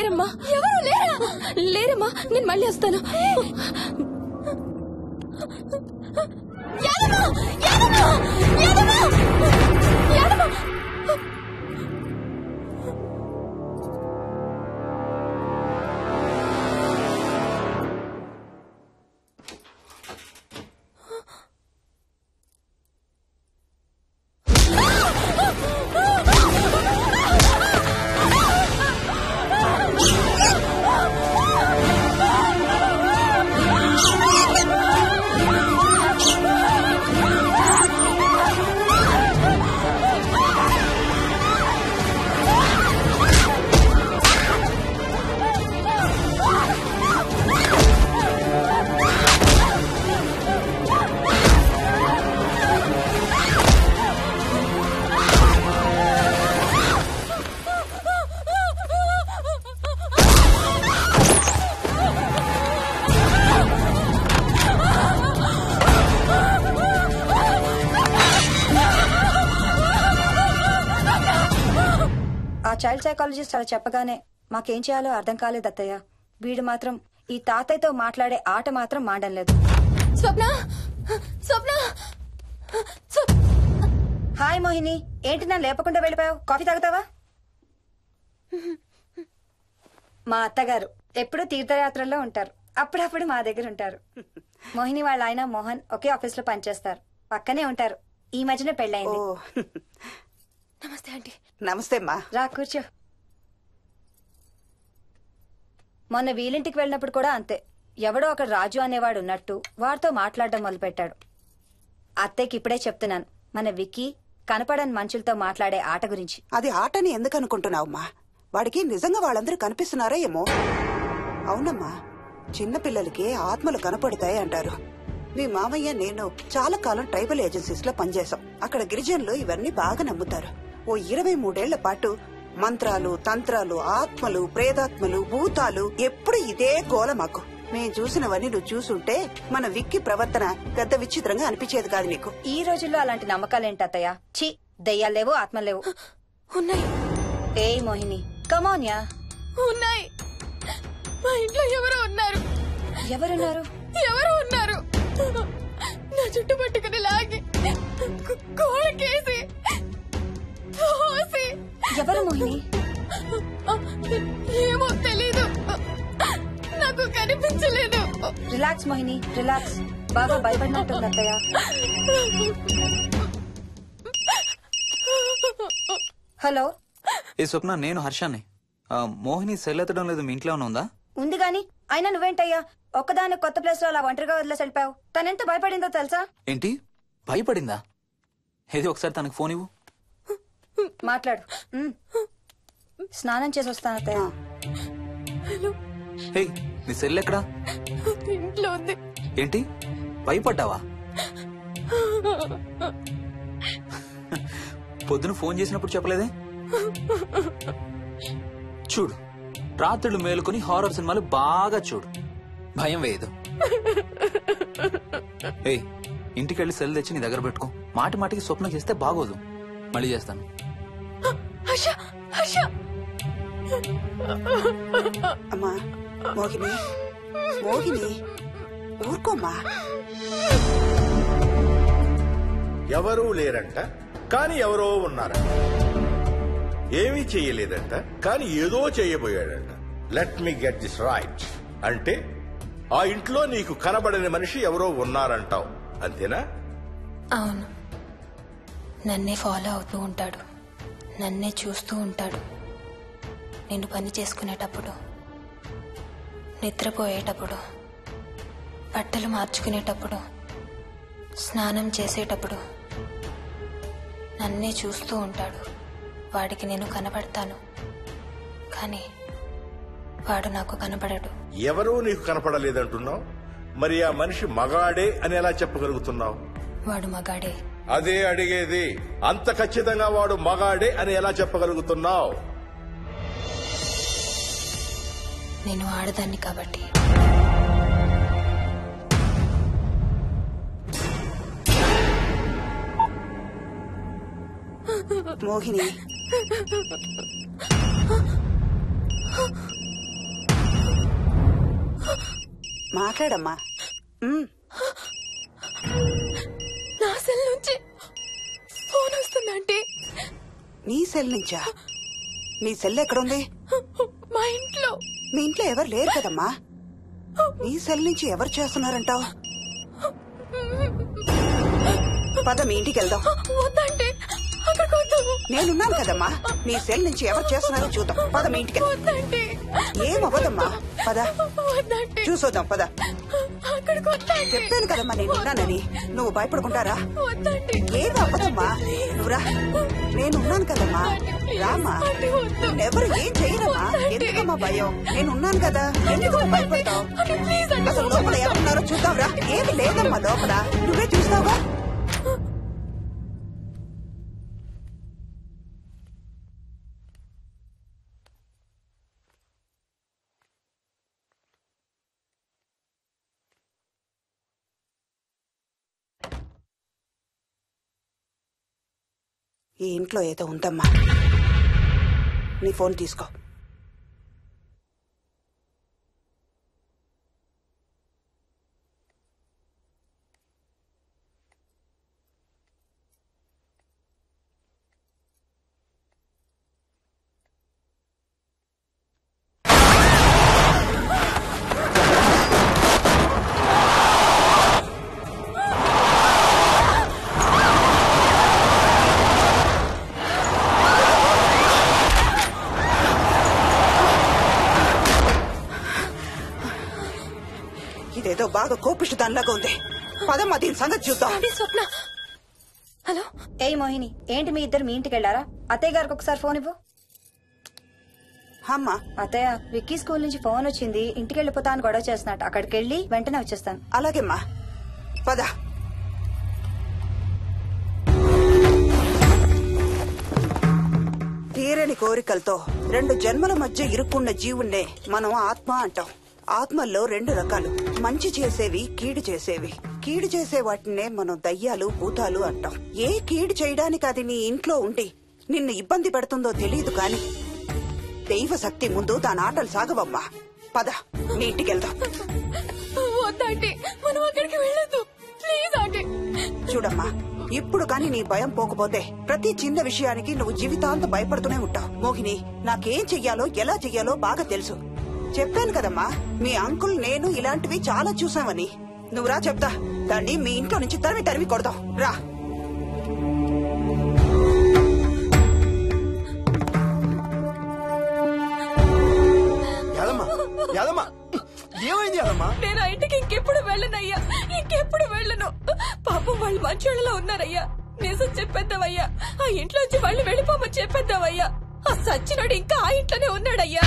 లేరమ్మా ఎవరు లేరా లేరమ్మా నేను మళ్ళీ వస్తాను యాదమ్మ! యాదమ్మ! యాదమ్మ! యాదమ్మ! ఆ చైల్డ్ సైకాలజిస్ట్ అలా చెప్పగానే మాకేం చేయాలో అర్థం కాలేదు అత్తయ్య వీడు మాత్రం ఈ తాతయ్యతో మాట్లాడే ఆట మాత్రం మాడం లేదు స్వప్న స్వప్న హాయ్ మోహిని ఏంటి నన్ను లేపకుండా వెళ్ళిపోయావు కాఫీ తాగుతావా మా అత్తగారు ఎప్పుడూ తీర్థయాత్రల్లో ఉంటారు అప్పుడప్పుడు మా దగ్గర ఉంటారు మోహిని వాళ్ళ ఆయన మోహన్ ఒకే ఆఫీస్ లో పనిచేస్తారు పక్కనే ఉంటారు ఈ మధ్యన పెళ్ళైంది నమస్తే ఆంటీ నమస్తే అమ్మా రా కూర్చో మొన్న వీలింటికి వెళ్ళినప్పుడు కూడా అంతే ఎవడో ఒక రాజు అనేవాడు ఉన్నట్టు వాడితో మాట్లాడడం మొదలుపెట్టాడు అత్తయ్యకి ఇప్పుడే చెప్తున్నాను మన విక్కీ కనపడని మనుషులతో మాట్లాడే ఆట గురించి అది ఆటని ఎందుకు అనుకుంటున్నావమ్మా వాడికి నిజంగా వాళ్ళందరూ కనిపిస్తున్నారా ఏమో అవునమ్మా చిన్నపిల్లలకి ఆత్మలు కనపడతాయి అంటారు మీ మామయ్య నేను చాలా కాలం ట్రైబల్ ఏజెన్సీస్ లో పనిచేశాం అక్కడ గిరిజనులు ఇవన్నీ బాగా నమ్ముతారు ఓ ఇరవై మూడేళ్ల పాటు మంత్రాలు తంత్రాలు ఆత్మలు ప్రేతాత్మలు భూతాలు ఎప్పుడు ఇదే గోల మాకు మేం చూసినవన్నీ నువ్వు చూసుంటే మన విక్కి ప్రవర్తన పెద్ద విచిత్రంగా అనిపించేది కాదు నీకు ఈ రోజుల్లో అలాంటి నమ్మకాలేంటి అత్తయ్య ఛీ దెయ్యాలు లేవు ఆత్మలు లేవు ఉన్నాయి ఏ మోహిని కమోన్యా ఉన్నాయి మా ఇంట్లో ఎవరో ఉన్నారు ఎవరున్నారు ఎవరు ఉన్నారు నా చుట్టు పట్టుకుని లాగి కు- కోళ్ళకేసి తోసి ఎవరు మోహిని ఏమో తెలీదు నాకు కనిపించలేదు రిలాక్స్ మోహిని రిలాక్స్ బాగా భయపడినట్టుంది అత్తయ్య హలో ఏ స్వప్న నేను హర్షాన్ని ఆ, మోహిని సెల్ ఎత్తడం లేదు మీ ఇంట్లో ఏమైనా ఉందా ఉంది గాని అయినా నువ్వేంటయ్యా ఒక్కదాని కొత్త ప్లేస్ లో అలా ఒంటరిగా వదిలేసి వెళ్ళిపోయావు తనెంత భయపడిందో తెలుసా ఏంటి భయపడిందా ఏది ఒకసారి తనకు ఫోన్ ఇవ్వు మాట్లాడు ఉమ్. స్నానం చేసి వస్తాను అత్తయ్య హే నీ సెల్ ఎక్కడా ఇంట్లో ఉంది ఏంటి భయపడ్డావా పొద్దున ఫోన్ చేసినప్పుడు చెప్పలేదే చూడు రాత్రులు మేలుకొని హారర్ సినిమాలు బాగా చూడు భయం వేయదు ఏయ్ ఇంటికెళ్ళి సెల్ తెచ్చి నీ దగ్గర పెట్టుకో మాటి మాటికి స్వప్నం చేస్తే బాగోదు మళ్ళీ చేస్తాను హర్ష హర్ష అమ్మా మోహిని మోహిని ఊరుకోమ్మా ఎవరూ లేరంట కానీ ఎవరో ఉన్నారంట ఏమీ చేయలేదంట కానీ ఏదో చేయబోయాడంట let me get this right అంటే ఆ ఇంట్లో నీకు కనబడని మనిషి ఎవరో ఉన్నారంటావు అంతేనా అవును నన్నే ఫాలో అవుతూ ఉంటాడు నన్నే చూస్తూ ఉంటాడు నేను పని చేసుకునేటప్పుడు నిద్రపోయేటప్పుడు బట్టలు మార్చుకునేటప్పుడు స్నానం చేసేటప్పుడు నన్నే చూస్తూ ఉంటాడు వాడికి నేను కనబడతాను కానీ వాడు నాకు కనబడడు ఎవరూ నీకు కనపడలేదంటున్నావు మరి ఆ మనిషి మగాడే అని ఎలా చెప్పగలుగుతున్నావు వాడు మగాడే అదే అడిగేది అంత ఖచ్చితంగా వాడు మగాడే అని ఎలా చెప్పగలుగుతున్నావు నేను ఆడదాన్ని కాబట్టి మోహిని మాట్లాడమ్మా ఉమ్, నా సెల్ నుంచి ఫోన్ వస్తుందంటే నీ సెల్ నుంచా నీ సెల్ ఎక్కడుంది మా ఇంట్లో మీ ఇంట్లో ఎవరు లేరు కదమ్మా నీ సెల్ నుంచి ఎవరు చేస్తున్నారంటావు పద మీ ఇంటికి వెళ్దాం వద్దంటే అక్కడికి వద్దాము నేనున్నాను కదమ్మా నీ సెల్ నుంచి ఎవరు చేస్తున్నారో చూద్దాం పద మీ ఇంటికి వెళ్దాం. వద్దంటే ఏం అవ్వదమ్మా పద వద్దంటే చూసొద్దాం పద అక్కడికి వద్దంటే చెప్పాను కదమ్మా నేనున్నానని నువ్వు భయపడుకుంటారా వద్దంటే ఏం అవ్వదమ్మా నువ్వురా నేనున్నాను కదమ్మా రామ్మా ఎవరు ఏం చేయరమ్మా ఎందుకమ్మా భయం నేనున్నాను కదా ఎందుకు భయపడతావు అసలు లోపల ఎవరున్నారో చూద్దాంరా ఏమి లేదమ్మా లోపల నువ్వే చూస్తావా ఈ ఇంట్లో ఏదో ఉందమ్మా నీ ఫోన్ తీసుకో ఇదేదో బాగా కోపిష్టి దానిలాగా ఉంది పదమ్మా దీని సంగతి చూద్దాం స్వప్న హలో ఏయ్ మోహిని ఏంటి మీ ఇద్దరు మీ ఇంటికి వెళ్ళారా అత్తయ్య గారికి ఒకసారి ఫోన్ ఇవ్వు అమ్మా అత్తయ్య విక్కీ స్కూల్ నుంచి ఫోన్ వచ్చింది ఇంటికి వెళ్ళిపోతా అని గొడవ చేస్తున్నట్టు అక్కడికి వెళ్ళి వెంటనే వచ్చేస్తాను అలాగేమ్మా పద తీరని కోరికలతో రెండు జన్మల మధ్య ఇరుక్కున్న జీవుణ్ణే మనం ఆత్మ అంటాం ఆత్మల్లో రెండు రకాలు మంచి చేసేవి కీడు చేసేవి కీడు చేసే వాటినే మనం దయ్యాలు భూతాలు అంటాం ఏ కీడు చేయడానికి అది నీ ఇంట్లో ఉండి నిన్ను ఇబ్బంది పెడుతుందో తెలియదు కాని దైవ శక్తి ముందు దాని ఆటలు సాగవమ్మా పద నీ ఇంటికి వెళ్దాం వద్దంటే మనం అక్కడికి వెళ్ళొద్దు ప్లీజ్ అంటే చూడమ్మా ఇప్పుడు కాని నీ భయం పోకపోతే ప్రతి చిన్న విషయానికి నువ్వు జీవితాంతం భయపడుతూనే ఉంటావు మోహిని నాకేం చెయ్యాలో ఎలా చెయ్యాలో బాగా తెలుసు చెప్పాను కదమ్మా మీ అంకుల్ నేను ఇలాంటివి చాలా చూసామని నువ్వు రా చెప్తా దాన్ని మీ ఇంట్లో నుంచి తరిమి తరిమి కొడదాం రా యాదమ్మా యాదమ్మా ఏమైంది యాదమ్మా నేను ఆ ఇంటికి ఇంకెప్పుడు వెళ్ళనయ్యా ఇంకెప్పుడు వెళ్ళను పాపం వాళ్ళు మంచోళ్ళలో ఉన్నారయ్యా నిజం చెప్పేద్దామయ్యా ఆ ఇంట్లోంచి వాళ్ళు వెళ్ళిపోమని చెప్పేద్దామయ్యా ఆ సచ్చినోడు ఇంకా ఆ ఇంట్లోనే ఉన్నాడయ్యా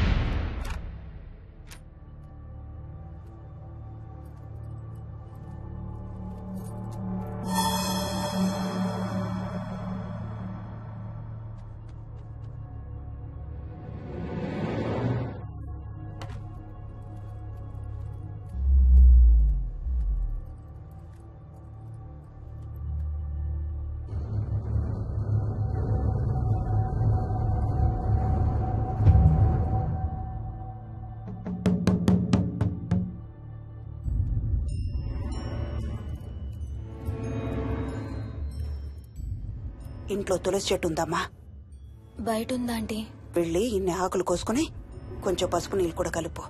ఇంట్లో తులసి చెట్టు ఉందమ్మా బయట ఉందా ఆంటీ వెళ్ళి ఇన్ని ఆకులు కోసుకుని కొంచెం పసుపు నీళ్ళు కూడా కలుపు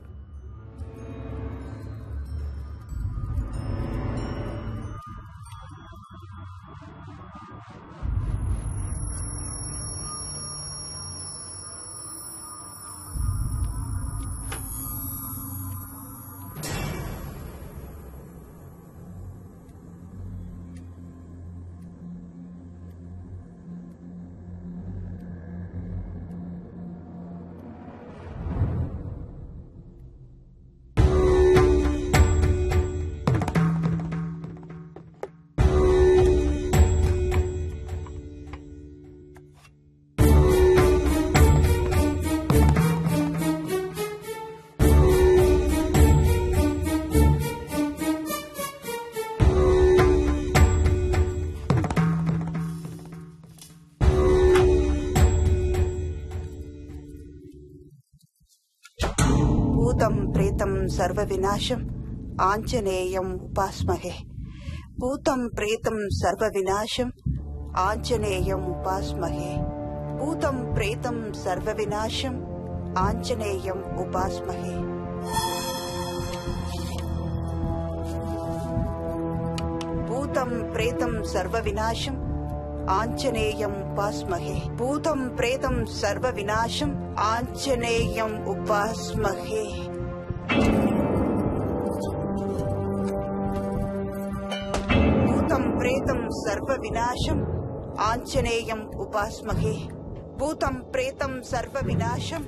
భూతం ప్రేతం సర్వ వినాశం ఆంజనేయం ఉపాస్మహే భూతం ప్రేతం సర్వ వినాశం ఆంజనేయం ఉపాస్మహే భూతం ప్రేతం సర్వ వినాశం ఆంజనేయం ఉపాస్మహే భూతం ప్రేతం సర్వ వినాశం ఆంజనేయం ఉపాస్మహే భూతం ప్రేతం సర్వ వినాశం ఆంజనేయం ఉపాస్మహే భూతం ప్రేతం సర్వ వినాశం ఆంజనేయం ఉపాస్మహే భూతం ప్రేతం సర్వ వినాశం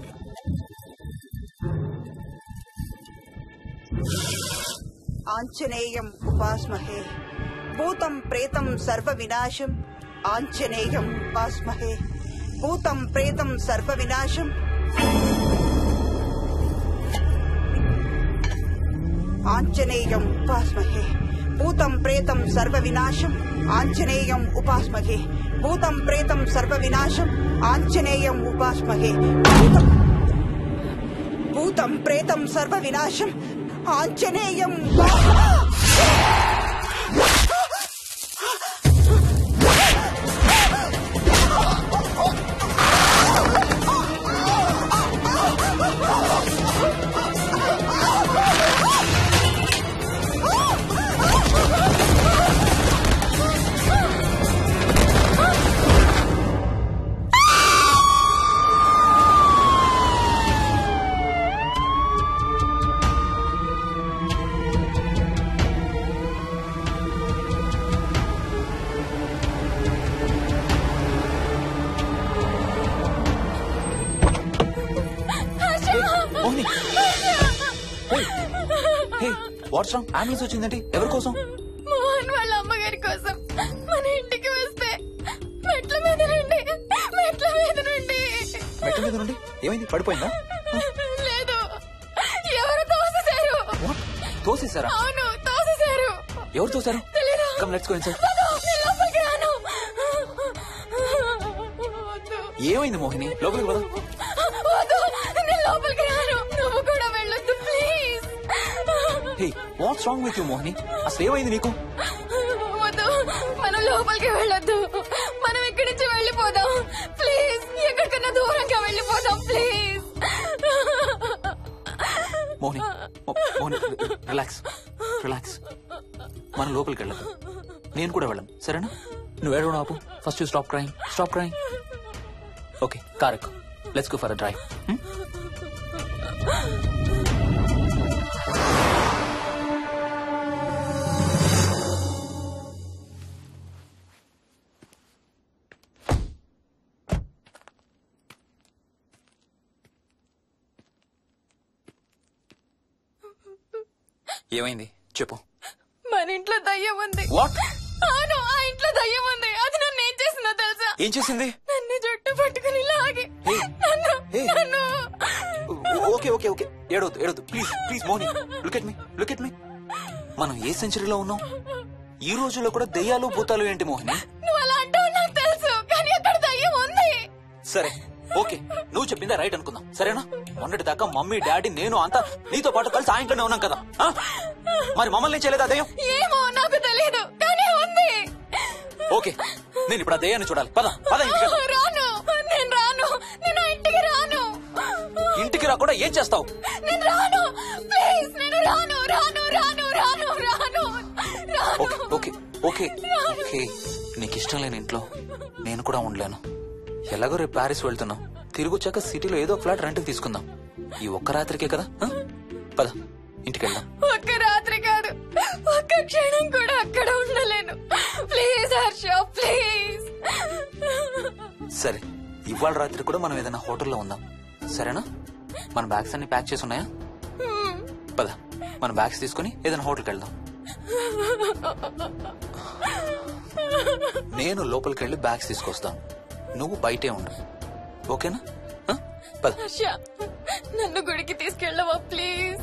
ఆంజనేయం ఉపాస్మహే భూతం ప్రేతం సర్వ వినాశం ఆంజనేయం ఉపాస్మహే భూతం ప్రేతం సర్వ వినాశం ఆంజనేయం ఉపాస్మహే భూతం ప్రేతం సర్వ వినాశం ఆంజనేయం ఉపాస్మహే భూతం ప్రేతం సర్వ వినాశం ఆంజనేయం ఉపాస్మహే భూతం భూతం ప్రేతం సర్వ వినాశం ఆంజనేయం Mohini hey what's wrong ambulance వచ్చిందండి ఎవరి కోసం మోహన్ వాళ్ళ అమ్మగారి కోసం మన ఇంటికి వస్తే మెట్ల మీద నుండి మెట్ల మీద నుండి మెట్ల మీద నుండి ఏమైంది పడిపోయిందా లేదు ఎవరు తోసేశారు తోసేసారా అవును తోసేశారు ఎవరు తోసారు తెలీదు. కమ్ లెట్స్ గో ఇన్సైడ్ వద్దు, నేను లోపలికి రాను ఏమైంది మోహిని లోపలికి పద వద్దు, నేను లోపలికి రాను నువ్వు కూడా వెళ్ళొద్దు please hey what's wrong with you Mohini అసలు ఏమైంది నీకు వద్దు మనం లోపలికి వెళ్ళొద్దు మనం ఇక్కడి నుంచి వెళ్ళిపోదాం ప్లీజ్ ఎక్కడికన్నా దూరంగా వెళ్ళిపోదాం ప్లీజ్ మోహిని మో- మోహిని రిలాక్స్ రిలాక్స్ మనం లోపలికి వెళ్ళదు నేను కూడా వెళ్ళను సరేనా నువ్వు ఏడవడం ఆపు first you stop crime stop crime okay car ఎక్కు let's go for a drive ఏమైంది చెప్పు మన ఇంట్లో దయ్యం ఉంది వాట్ అవును ఆ ఇంట్లో దయ్యం ఉంది అది నన్ను ఏం చేసిందో తెలుసా ఏం చేసింది నన్ను జుట్టు పట్టుకుని లాగి నన్ను నన్ను ఓకే ఓకే ఓకే ఏడవద్దు ఏడవద్దు please please Moni look at me look at me మనం ఏ సెంచరీలో ఉన్నాం ఈ రోజుల్లో కూడా దెయ్యాలు భూతాలు ఏంటి మోహిని నువ్వు అలా అంటావు నాకు తెలుసు కానీ అక్కడ దయ్యం ఉంది సరే ఓకే నువ్వు చెప్పిందే రైట్ అనుకుందాం సరేనా మొన్నటి దాకా మమ్మీ డాడీ నేను అంతా నీతో పాటు కలిసి ఆ ఇంట్లోనే ఉన్నాం కదా ఆ? మరి మమ్మల్ని ఏం చేయలేదా దెయ్యం ఏమో నాకు తెలియదు కానీ ఉంది ఓకే నేను ఇప్పుడు ఆ దెయ్యాన్ని చూడాలి పద పద ఇంటికి వెళ్దాం. రాను నేను రాను నేను ఆ ఇంటికి రాను ఇంటికి రాకుండా ఏం చేస్తావు నేను రాను ప్లీజ్ నేను రాను రాను రాను రాను రాను రాను ఓకే ఓకే ఓకే ఓకే నీకు ఇష్టం లేని ఇంట్లో నేను కూడా ఉండలేను ఎలాగో రేపు ప్యారిస్ వెళ్తున్నాం తిరిగి వచ్చాక సిటీలో ఏదో ఒక ఫ్లాట్ రెంట్కి తీసుకుందాం ఈ ఒక్క రాత్రికే కదా ఆ? పద ఇంటికి వెళ్దాం ఒక్క రాత్రి కాదు ఒక్క క్షణం కూడా అక్కడ ఉండలేను ప్లీజ్ హర్ష ప్లీజ్ సరే ఇవాళ రాత్రి కూడా మనం ఏదైనా హోటల్లో ఉందాం సరేనా మన బ్యాగ్స్ అన్ని ప్యాక్ చేసి ఉన్నాయా పద మన బ్యాగ్స్ తీసుకుని ఏదైనా హోటల్కి వెళ్దాం నేను లోపలికి వెళ్ళి బ్యాగ్స్ తీసుకొస్తాను నువ్వు బయటే ఉండు ఓకేనా ఆ? పద హర్ష నన్ను గుడికి తీసుకెళ్ళవా ప్లీజ్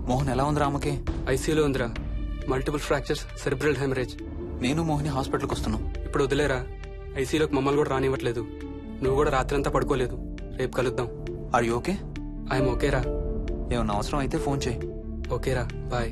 మోహన్ ఎలా ఉందిరా ఆమెకి ఐసీయూలో ఉందిరా మల్టిపుల్ ఫ్రాక్చర్స్ సెరిబ్రల్ హెమరేజ్ నేను మోహిని హాస్పిటల్కి వస్తున్నాం ఇప్పుడు వదిలేరా ఐసీయూలోకి మమ్మల్ని కూడా రానివ్వట్లేదు నువ్వు కూడా రాత్రంతా పడుకోలేదు రేపు కలుద్దాం ఆర్ యూ ఓకే ఐఎమ్ ఓకేరా ఏమన్నా అవసరం అయితే ఫోన్ చేయి ఓకేరా బాయ్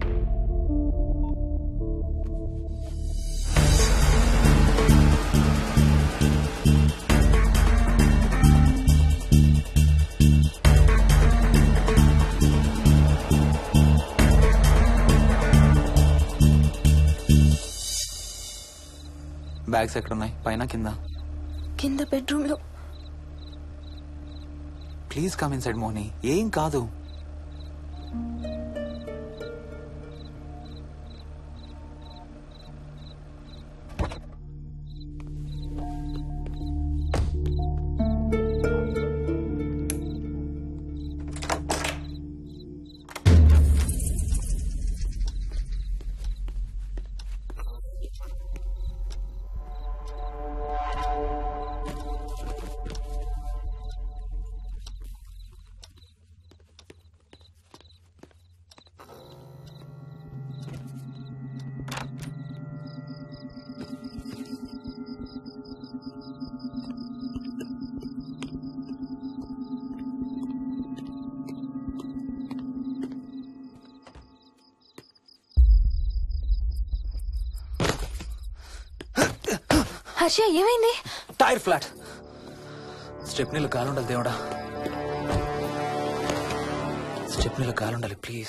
బ్యాగ్స్ ఎక్కడున్నాయి పైన కింద కింద బెడ్రూమ్ లో please come inside Mohini ఏం కాదు హర్ష ఏమైంది టైర్ ఫ్లాట్ స్టెప్నీలో కాలుండాలి దేవుడా స్టెప్నీలో కాలుండాలి please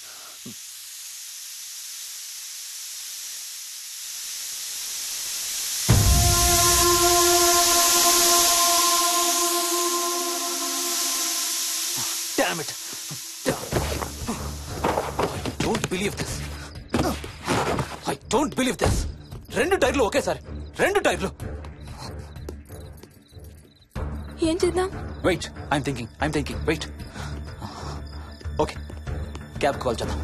Damn it! I don't believe this. I don't believe this. రెండు టైర్లు ఒకేసారి రెండు టైర్లు ఏం చేద్దాం wait I'm thinking I'm thinking wait okay cab call చేద్దాం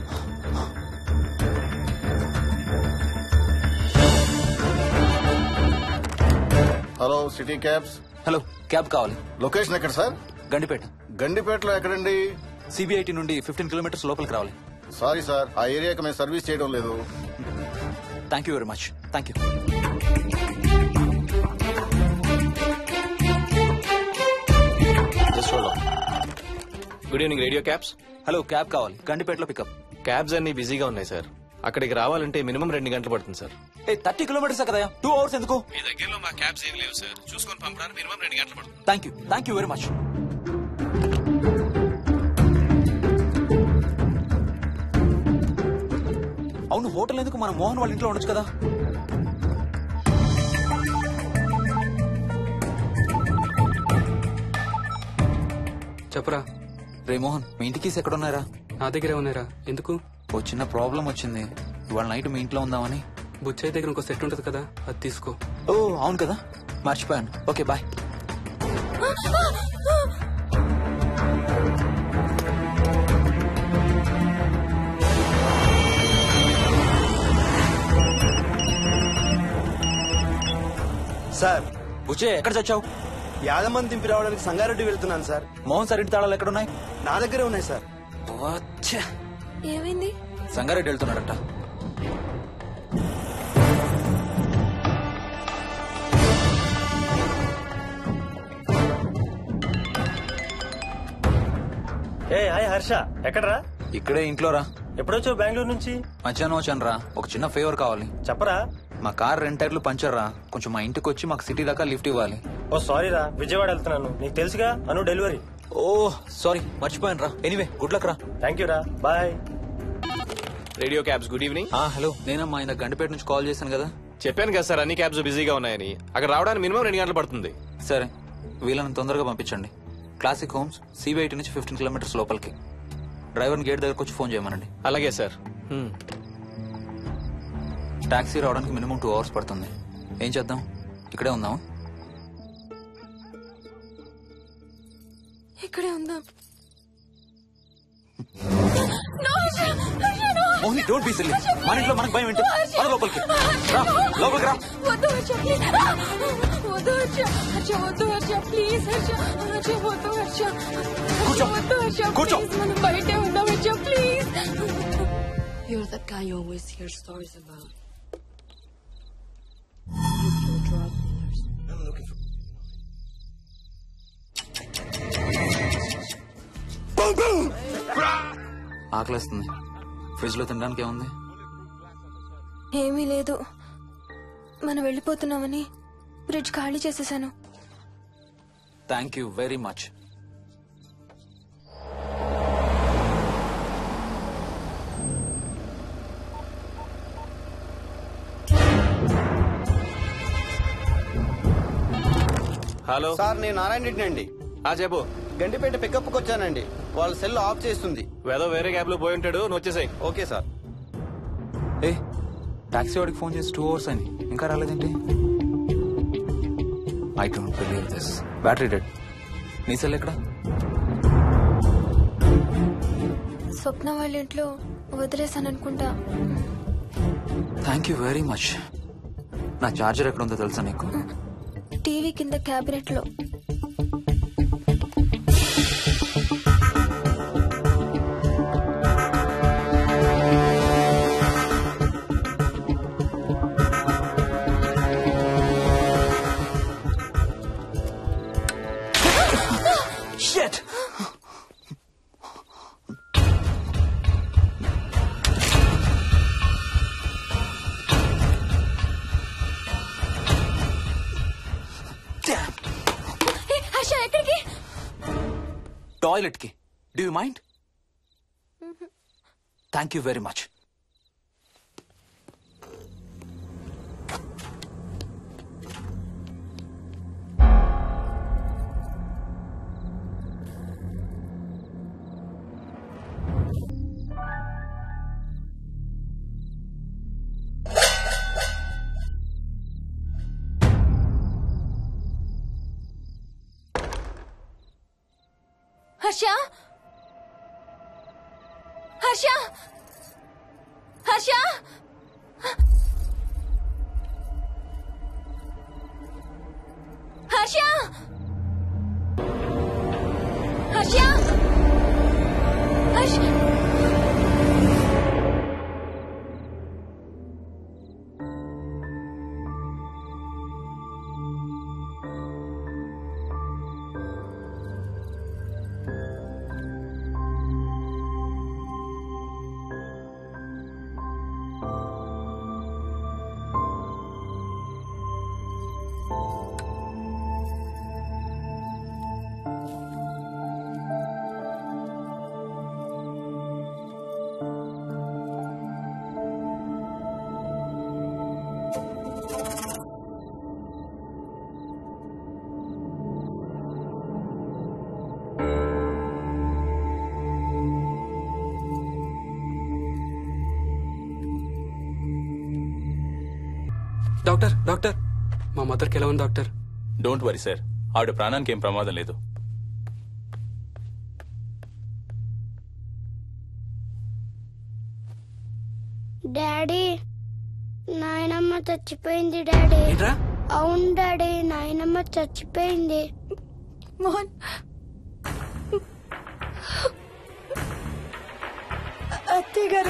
hello city cabs hello cab కావాలి లొకేషన్ ఎక్కడ సార్ గండిపేట గండిపేటలో ఎక్కడండి సిబిఐటి నుండి ఫిఫ్టీన్ కిలోమీటర్స్ లోపలికి రావాలి సారీ సార్ ఆ ఏరియాకి మేము సర్వీస్ చేయడం లేదు thank you very much thank you good evening radio cabs hello cab కావాలి గండిపేటలో పికప్ క్యాబ్స్ అన్ని బిజీగా ఉన్నాయి సార్ అక్కడికి రావాలంటే మినిమం రెండు గంటలు పడుతుంది సార్ ఏ థర్టీ కిలోమీటర్స్ కదా టూ అవర్స్ ఎందుకు మీ దగ్గరలో మా క్యాబ్స్ ఏం లేవు సార్ చూసుకొని పంపడానికి మినిమం రెండు గంటలు పడుతుంది thank you thank you very much అవును హోటల్ ఎందుకు మన మోహన్ వాళ్ళ ఇంట్లో ఉండొచ్చు కదా చెప్పరా రే మోహన్ మీ ఇంటికి ఎక్కడ ఉన్నారా నా దగ్గరే ఉన్నారా ఎందుకు ఓ చిన్న ప్రాబ్లం వచ్చింది ఇవాళ నైట్ మీ ఇంట్లో ఉందామని బుచ్చయ్య దగ్గర ఇంకో సెట్ ఉంటుంది కదా అది తీసుకో ఓ అవును కదా మర్చిపోయాను ఓకే బాయ్ సార్ బుచ్చే ఎక్కడ చచ్చావు యాదమ్మని దింపి రావడానికి సంగారెడ్డి వెళ్తున్నాను సార్ మోహన్ సార్ ఇంటి తాళాలు ఎక్కడ ఉన్నాయి నా దగ్గరే ఉన్నాయి సార్ ఏమైంది సంగారెడ్డి వెళ్తున్నాడట ఏ హాయ్ హర్ష ఎక్కడరా ఇక్కడే ఇంట్లో రా ఎప్పుడొచ్చావు బెంగళూరు నుంచి మధ్యాహ్నం వచ్చాను రా ఒక చిన్న ఫేవర్ కావాలి చెప్పరా మా కార్ రెండు టైర్లు పంచర్ రా కొంచెం మా ఇంటికి వచ్చి మాకు సిటీ దాకా లిఫ్ట్ ఇవ్వాలి ఓ సారీ రా విజయవాడ వెళ్తున్నాను నీకు తెలుసుగా అను డెలివరీ ఓ సారీ మర్చిపోయాను రా ఎనీవే గుడ్ లక్ రా థ్యాంక్ యూ రా bye radio cabs good evening hello నేనమ్మా ఆయన గండిపేట నుంచి కాల్ చేశాను కదా చెప్పాను కదా సార్ అన్ని క్యాబ్స్ బిజీగా ఉన్నాయని అక్కడ రావడానికి మినిమం రెండు గంటలు పడుతుంది సరే వీళ్ళని తొందరగా పంపించండి క్లాసిక్ హోమ్స్ సిబిఐటి నుంచి ఫిఫ్టీన్ కిలోమీటర్స్ లోపలికి డ్రైవర్ని గేట్ దగ్గరకు వచ్చి ఫోన్ చేయమనండి అలాగే సార్ టాక్సీ రావడానికి మినిమం టూ అవర్స్ పడుతుంది ఏం చేద్దాం ఇక్కడే ఉందాం ఇక్కడే ఉందాం మోహిని డోంట్ బీ సిల్లీ మన ఇంట్లో మనకు భయం ఏంటి మన లోపలికి రా లోపలికి రా వద్దు హర్ష, please. వద్దు హర్ష హర్ష వద్దు హర్ష ప్లీజ్ హర్ష హర్ష వద్దు హర్ష హర్ష వద్దు హర్ష కూర్చో. ప్లీజ్ మనం బయటే ఉందాం Harsha please You're that guy you always hear stories about. You kill drug dealers. I'm looking for. ఆకలేస్తుంది ఫ్రిడ్జ్ లో తినడానికి ఏముంది ఏమీ లేదు మనం వెళ్ళిపోతున్నామని బ్రిడ్జ్ ఖాళీ చేసేసాను thank you very much hello sir నేను నారాయణ రెడ్డి అండి ఆ చెప్పు గండిపేట పికప్కి వచ్చానండి వాళ్ళ సెల్ ఆఫ్ చేస్తుంది ఏదో వేరే క్యాబ్ లో పోయి ఉంటాడు నువ్వు వచ్చేసాయి ఓకే సార్ ఏ టాక్సీ వాడికి ఫోన్ చేసి టూ అవర్స్ అని ఇంకా రాలేదేంటి I don't believe this battery dead నీ సెల్ ఎక్కడ స్వప్న వాళ్ళ ఇంట్లో వదిలేసాను అనుకుంటా థ్యాంక్ యూ వెరీ మచ్ నా చార్జర్ ఎక్కడ ఉందో తెలుసా నీకు టీవీ కింద క్యాబినెట్ లో Shit! హర్ష ఎక్కడికి టాయిలెట్ కి do you mind thank you very much Harsha Harsha Harsha Harsha Harsha Harsha doctor doctor మా మదర్కి ఎలా ఉంది డాక్టర్ డోంట్ వరీ సార్ ఆవిడ ప్రాణానికి ఏం ప్రమాదం లేదు డాడీ నాయనమ్మ చచ్చిపోయింది డాడీ ఏంట్రా అవును డాడీ నాయనమ్మ చచ్చిపోయింది మోహన్ అత్తయ్య గారు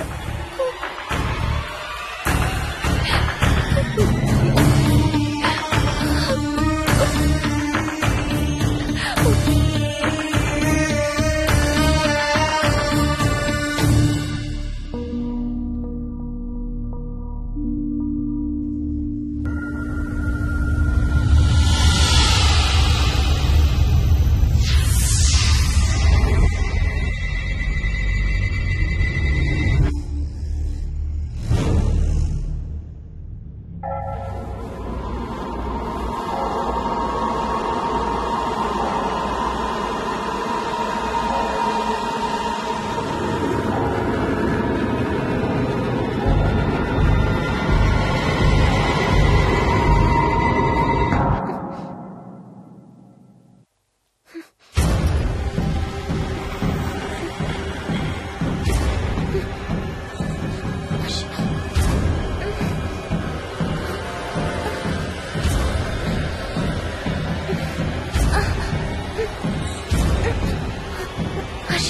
హర్ష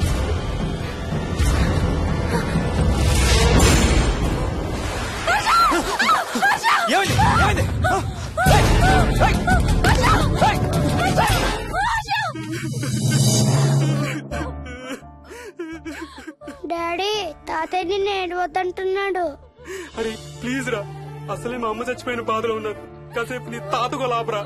ఏమైంది ఏమైంది డాడీ తాతయ్య నిన్ను ఏడవద్దంటున్నాడు అరే ప్లీజ్ రా అసలే మా అమ్మ చచ్చిపోయిన బాధలో ఉన్నాను కాసేపు నీ తాతకు లాభరా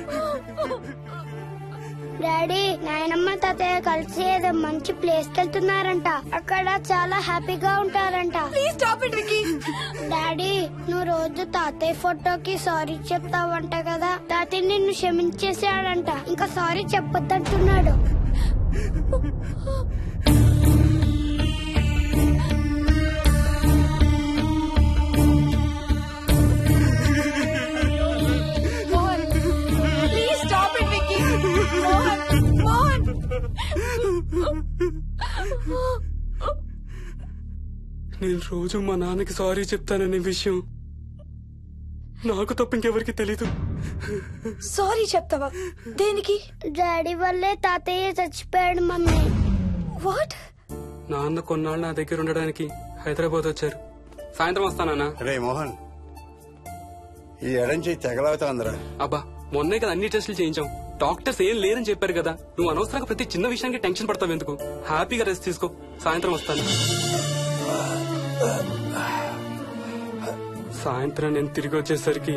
డాడీ నాయనమ్మ తాతయ్య కలిసి ఏదో మంచి ప్లేస్ కి వెళ్తున్నారంట అక్కడ చాలా హ్యాపీగా ఉంటారంట please stop it Vicky daddy నువ్వు రోజు తాతయ్య ఫోటోకి సారీ చెప్తావంట కదా తాతయ్య నిన్ను క్షమించేసాడంట ఇంకా సారీ చెప్పొద్దంటున్నాడు Mohan please stop it Vicky Mohan Mohan నేను రోజు మా నాన్నకి సారీ చెప్తాననే విషయం నాకు తప్ప ఇంకెవరికి తెలీదు సారీ చెప్తావా దేనికి డాడీ వల్లే తాతయ్య చచ్చిపోయాడు మమ్మీ వాట్ నాన్న కొన్నాళ్ళు నా దగ్గర ఉండడానికి హైదరాబాద్ వచ్చారు సాయంత్రం వస్తానన్నా రే మోహన్ ఈ ఎడం చేయి తెగలవుతాందిరా అబ్బా మొన్నే కదా అన్ని టెస్టులు చేయించాం డాక్టర్స్ ఏం లేదని చెప్పారు కదా నువ్వు అనవసరంగా ప్రతి చిన్న విషయానికి టెన్షన్ పడతావు ఎందుకు హ్యాపీగా రెస్ట్ తీసుకో సాయంత్రం వస్తాను సాయంత్రం నేను తిరిగి వచ్చేసరికి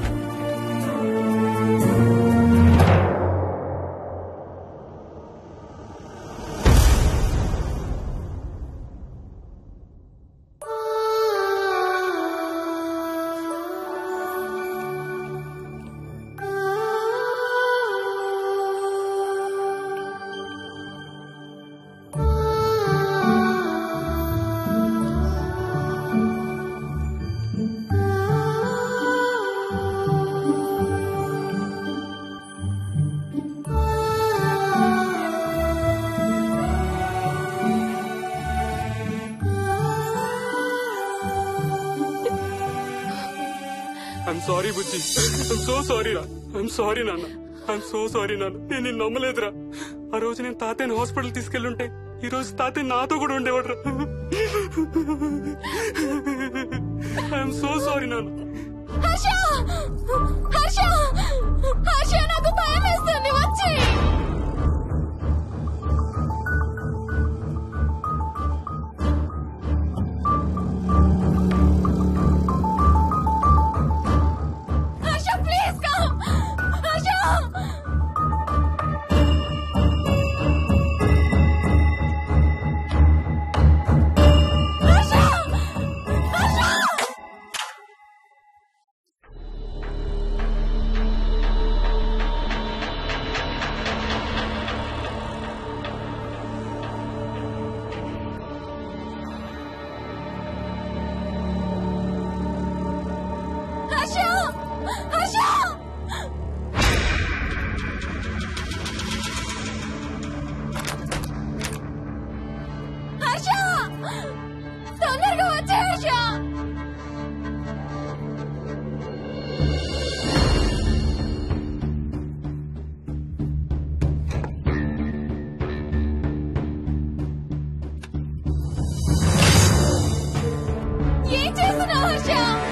ఐఎమ్ సారీ బుజ్జి ఐఎమ్ సో సారీ రా ఐఎమ్ సారీ నాన్న ఐఎమ్ సో సారీ నాన్న నేను నిన్ను నమ్మలేదురా ఆ రోజు నేను తాతయ్యని హాస్పిటల్ తీసుకెళ్ళుంటే ఈ రోజు తాతయ్య నాతో కూడా ఉండేవాడు రా ఐఎమ్ సో సారీ నాన్న హర్ష హర్ష హర్ష నాకు భయం వేస్తుంది వచ్చి హర్ష ప్లీజ్ కమ్ హర్ష హర్ష హర్ష హర్ష హర్ష హర్ష తొందరగా వచ్చే హర్ష ఏం చేస్తున్నావు హర్ష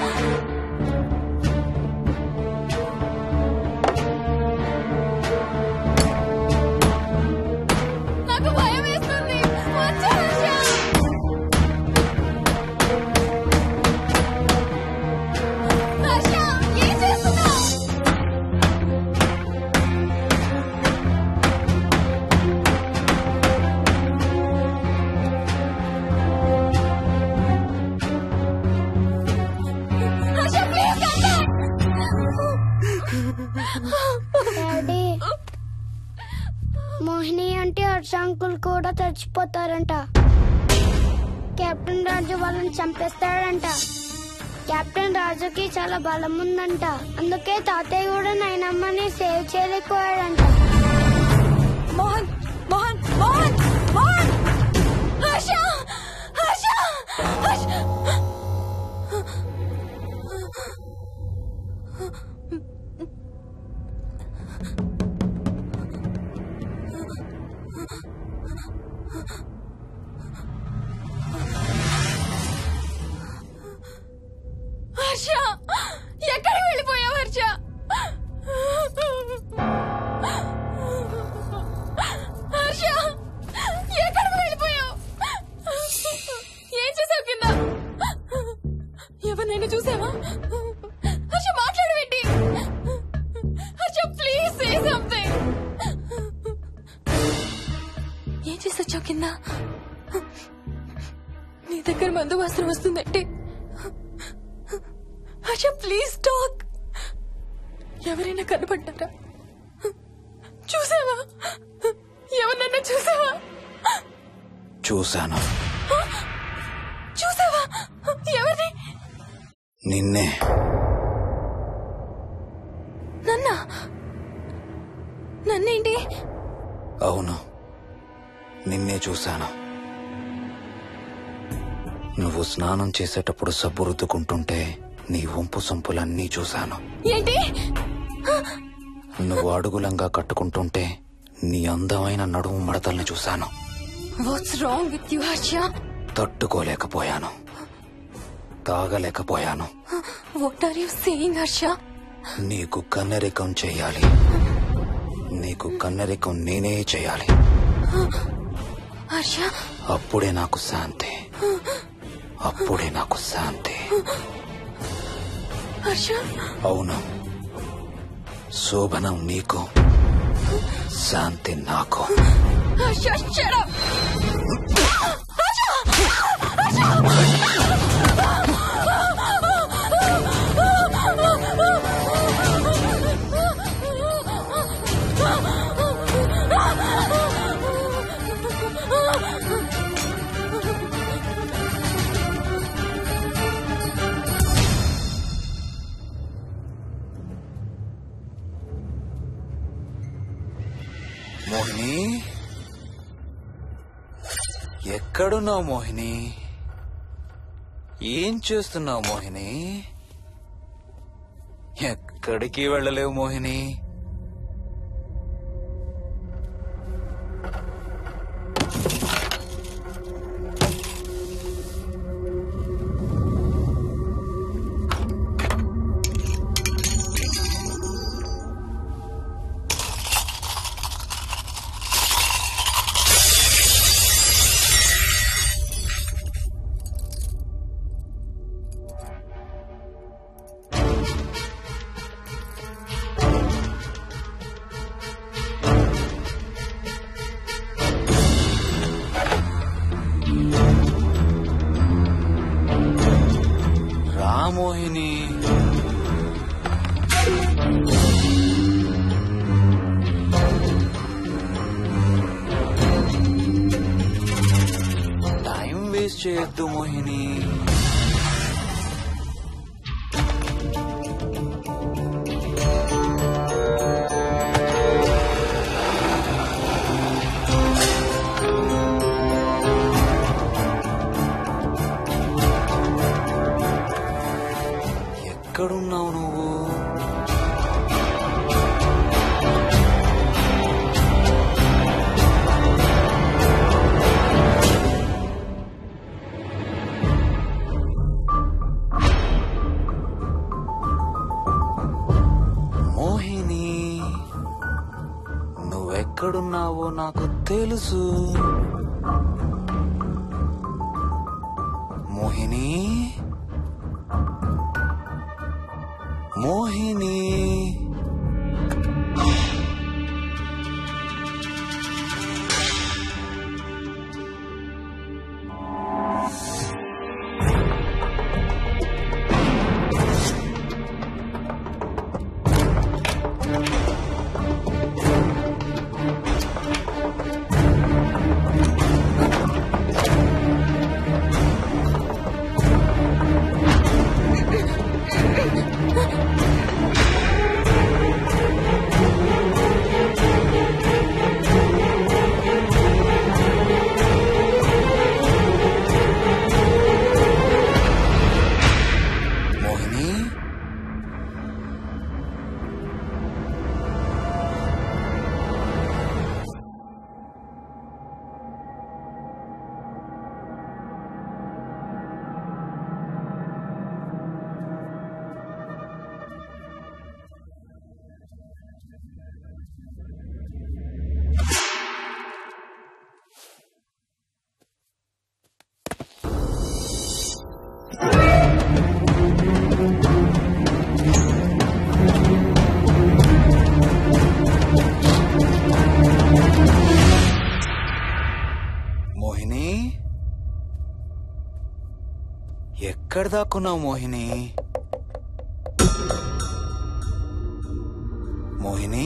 నాకు భయం వేస్తుంది వచ్చే హర్ష హర్ష ఏం చేస్తున్నావు హర్ష ప్లీజ్ డాడీ మోహిని అంటే హర్ష అంకుల్ కూడా చచ్చిపోతారంట కెప్టెన్ రాజు వాళ్ళని చంపేస్తాడంట కెప్టెన్ రాజుకి చాలా బలం ఉందంట అందుకే తాతయ్య కూడా నాయనమ్మని సేవ్ చేయలేకపోయాడంట మోహన్ మోహన్ మోహన్ మోహన్ హర్ష హర్ష హర్ష వచ్చావు కింద నీ దగ్గర మందు వాసన వస్తుందంటే హర్ష ప్లీజ్ టాక్ ఎవరైనా కనపడ్డారా చూసావా ఎవరినన్నా చూసావా చూశాను చూసావా ఎవరిని నిన్నే నన్న నన్నేంటి అవును నిన్నే చూశాను నువ్వు స్నానం చేసేటప్పుడు సబ్బు రుద్దుకుంటుంటే నీ వంపు సొంపులన్నీ చూశాను ఏంటి నువ్వు అడుగులంగా కట్టుకుంటుంటే నీ అందమైన నడుము మడతల్ని చూశాను what's wrong with you Harsha తట్టుకోలేకపోయాను తాగలేకపోయాను what are you saying Harsha నీకు కన్నరికం చేయాలి నీకు కన్నరికం నేనే చేయాలి హర్ష అప్పుడే నాకు శాంతి అప్పుడే నాకు శాంతి హర్ష అవును శోభనం నీకు శాంతి నాకు హర్ష shut up మోహిని ఎక్కడున్నావు మోహిని ఏం చేస్తున్నావు మోహిని ఎక్కడికి వెళ్ళలేవు మోహిని రా మోహిని టైం వేస్ట్ చేయొద్దు మోహిని ఎక్కడున్నావు నువ్వు మోహిని నువ్వెక్కడున్నావో నాకు తెలుసు మోహిని మోహిని హర్ష ఎక్కడ దాక్కున్నావు మోహిని మోహిని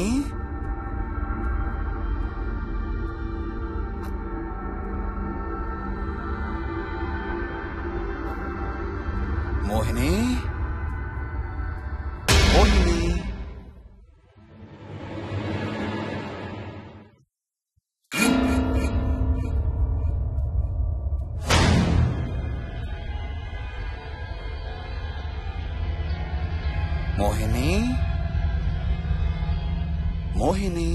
మోహిని మోహిని మోహిని మోహిని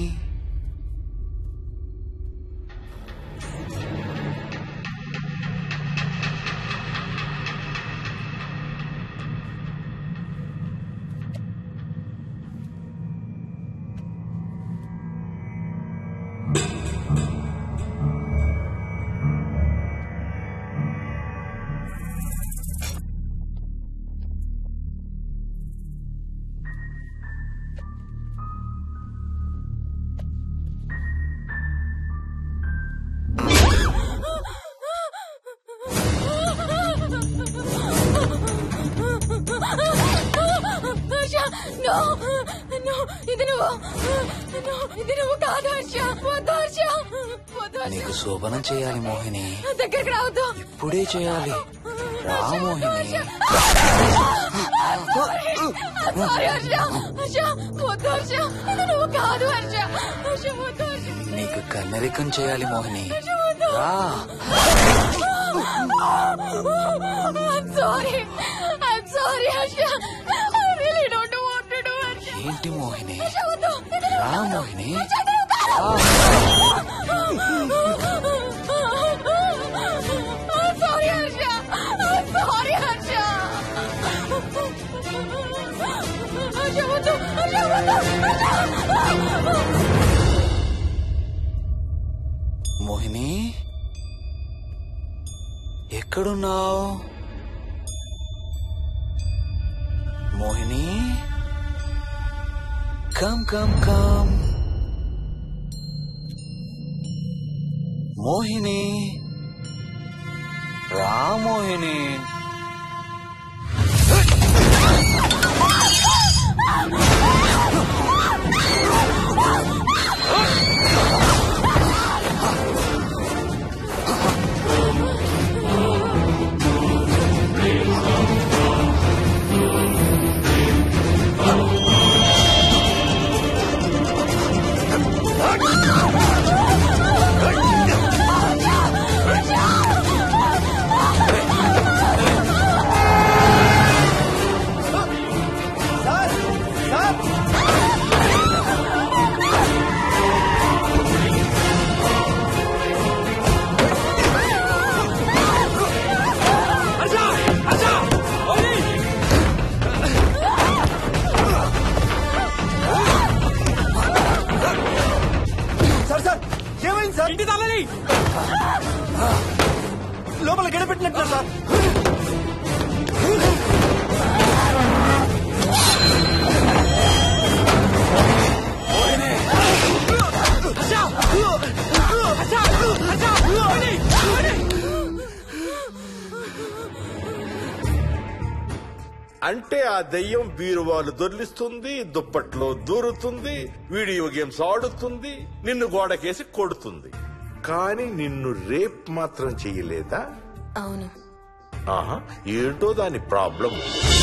హర్ష నో నో ఇది నువ్వు నో ఇది నువ్వు కాదు హర్ష వద్దు హర్ష వద్దు హర్ష నీకు శోభనం చేయాలి మోహిని దగ్గరికి రావద్దు ఇప్పుడే చేయాలి రా మోహిని సారీ హర్ష హర్ష వద్దు హర్ష ఇది నువ్వు కాదు హర్ష హర్ష వద్దు హర్ష నీకు కన్నరికం చేయాలి మోహిని రా I'm sorry. I'm sorry, Asha. I really don't want to do it. ఏంటి మోహిని Asha, వద్దు. రా Mohini I'm sorry, Asha. I'm sorry, Asha. Asha, వద్దు. Asha, వద్దు. మోహిని ఎక్కడున్నావు Mohini come come come Mohini రా మోహిని సార్ సార్ ఏమైంది సార్ ఇంటి తాళాలి లోపల గడపెట్టినట్టు సార్ అంటే ఆ దెయ్యం బీరువాలు దొర్లిస్తుంది దుప్పట్లో దూరుతుంది వీడియో గేమ్స్ ఆడుతుంది నిన్ను గోడకేసి కొడుతుంది కానీ నిన్ను రేప్ మాత్రం చెయ్యలేదా అవును ఆహా ఏంటో దాని ప్రాబ్లం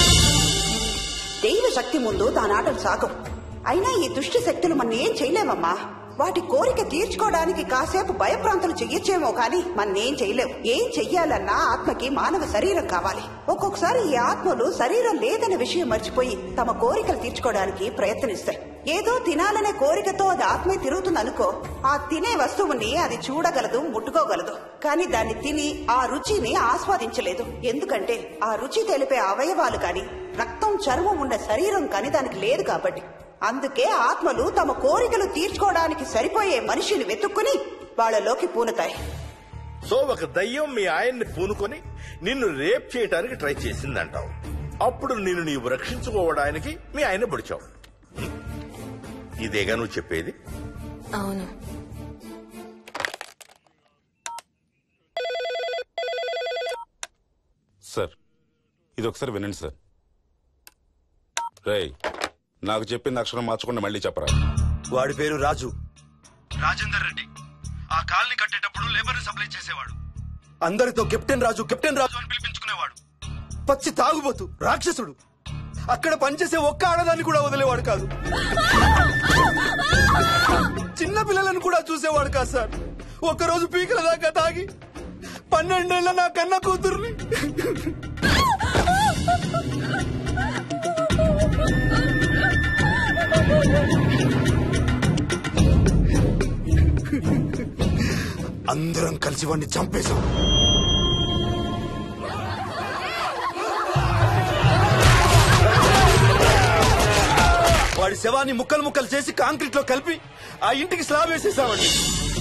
దైవ శక్తి ముందు దాని ఆటలు సాగం అయినా ఈ దుష్ట శక్తులు మన ఏం చేయలేమమ్మా వాటి కోరిక తీర్చుకోవడానికి కాసేపు భయప్రాంతులు చెయ్యొచ్చేమో కానీ మన్నేం చేయలేవు ఏం చెయ్యాలన్నా ఆత్మకి మానవ శరీరం కావాలి ఒక్కొక్కసారి ఈ ఆత్మలు శరీరం లేదన్న విషయం మర్చిపోయి తమ కోరికలు తీర్చుకోవడానికి ప్రయత్నిస్తాయి ఏదో తినాలనే కోరికతో అది ఆత్మే తిరుగుతుంది అనుకో ఆ తినే వస్తువుని అది చూడగలదు ముట్టుకోగలదు కానీ దాన్ని తిని ఆ రుచిని ఆస్వాదించలేదు ఎందుకంటే ఆ రుచి తెలిపే అవయవాలు కాని రక్తం చర్మం ఉన్న శరీరం కాని దానికి లేదు కాబట్టి అందుకే ఆత్మలు తమ కోరికలు తీర్చుకోవడానికి సరిపోయే మనిషిని వెతుక్కుని వాళ్ళలోకి పూనుతాయి సో ఒక దయ్యం మీ ఆయన్ని పూనుకొని నిన్ను రేప్ చేయడానికి ట్రై చేసిందంటావు అప్పుడు నిన్ను నీవు రక్షించుకోవడానికి మీ ఆయన పొడిచావు హ్మ్. ఇదేగా నువ్వు చెప్పేది అవును సార్ ఇది ఒకసారి వినండి సార్ రేయ్ నాకు చెప్పింది అక్షరం మార్చకుండా మళ్ళీ చెప్పరా వాడి పేరు రాజు రాజేందర్ రెడ్డి ఆ కాలనీ కట్టేటప్పుడు లేబర్ సప్లై చేసేవాడు అందరితో కెప్టెన్ రాజు కెప్టెన్ రాజు అని పిలిపించుకునేవాడు పచ్చి తాగుబోతు రాక్షసుడు అక్కడ పనిచేసే ఒక్క ఆడదాన్ని కూడా వదిలేవాడు కాదు చిన్న పిల్లలను కూడా చూసేవాడు కాదు సార్ ఒక్కరోజు పీకల దాకా తాగి పన్నెండేళ్ల నా కన్న కూతుర్ని అందరం కలిసి వాడిని చంపేశాం వాడి శవాన్ని ముక్కలు ముక్కలు చేసి కాంక్రీట్ లో కలిపి ఆ ఇంటికి స్లాబ్ వేసేసామండి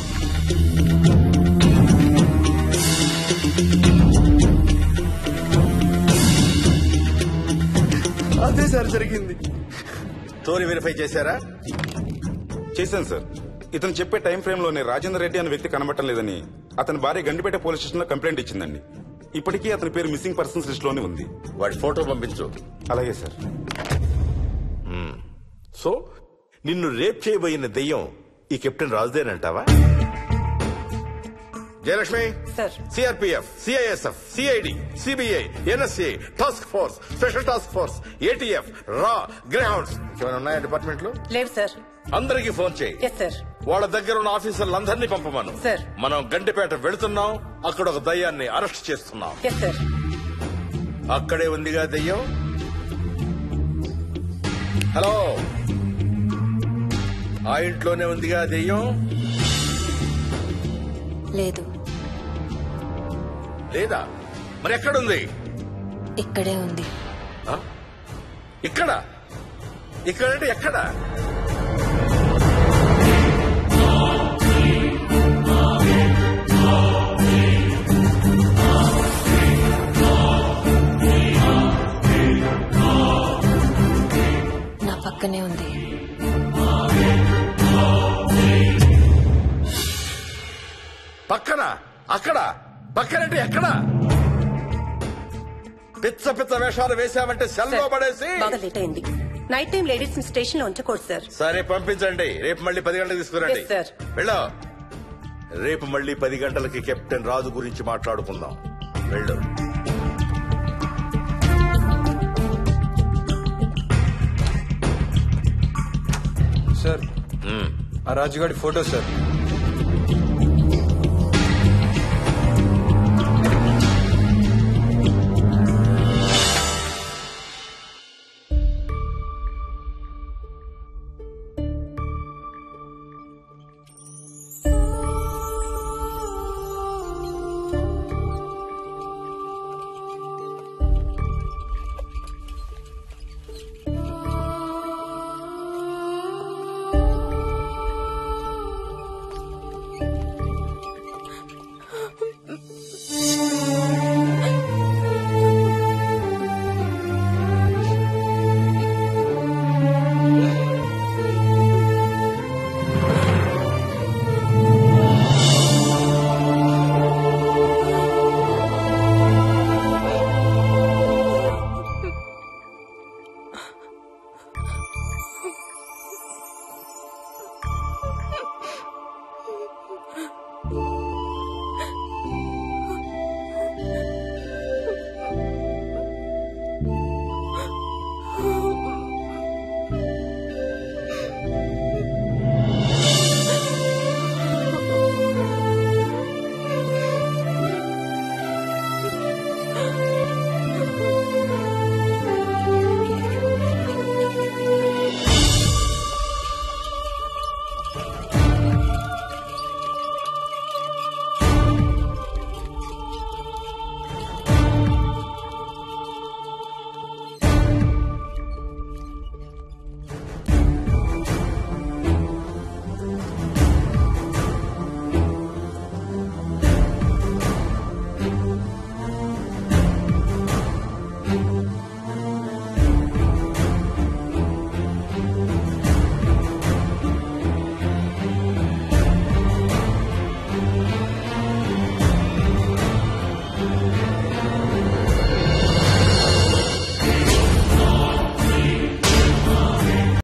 అదే సార్ జరిగింది స్టోరీ వెరిఫై చేశారా చేశాను సార్ ఇతను చెప్పే టైం ఫ్రేమ్ లోనే రాజేందర్ రెడ్డి అనే వ్యక్తి కనబడటం లేదని అతని భార్య గండిపేట పోలీస్ స్టేషన్ లో కంప్లైంట్ ఇచ్చిందండి ఇప్పటికీ అతని పేరు మిస్సింగ్ పర్సన్స్ లిస్ట్ లోనే ఉంది వాడి ఫోటో పంపించు అలాగే సార్ సో నిన్ను రేప్ చేయబోయిన దెయ్యం ఈ కెప్టెన్ రాజుదేనంటావా Jayalakshmi sir CRPF CISF CID CBI NSA task force special task force ATF రా గ్రౌండ్స్ ఏమైనా ఉన్నాయా డిపార్ట్మెంట్ లో లేవు సార్ అందరికీ ఫోన్ చేయి ఎస్ సార్ వాళ్ళ దగ్గర ఉన్న ఆఫీసర్లందరినీ పంపమను సార్. మనం గంటిపేట వెళుతున్నాం అక్కడ ఒక దయ్యాన్ని అరెస్ట్ చేస్తున్నాం ఎస్ సార్ అక్కడే ఉందిగా దెయ్యం హలో ఆ ఇంట్లోనే ఉందిగా దెయ్యం లేదు లేదా మరి ఎక్కడుంది ఇక్కడే ఉంది ఆ? ఇక్కడ ఇక్కడంటే ఎక్కడ నా పక్కనే ఉంది పక్కన అక్కడ పక్కనంటే ఎక్కడ పిచ్చ పిచ్చ వేషాలు వేశామంటే సెల్లో పడేసి బాగా లేట్ అయింది నైట్ టైం లేడీస్ స్టేషన్ లో ఉంచకూడదు సార్ సరే పంపించండి రేపు మళ్ళీ పది గంటలకు తీసుకురండి Yes, sir. వెళ్ళు రేపు మళ్ళీ పది గంటలకి కెప్టెన్ రాజు గురించి మాట్లాడుకుందాం వెళ్ళు సార్ ఆ రాజుగాడి ఫోటో సార్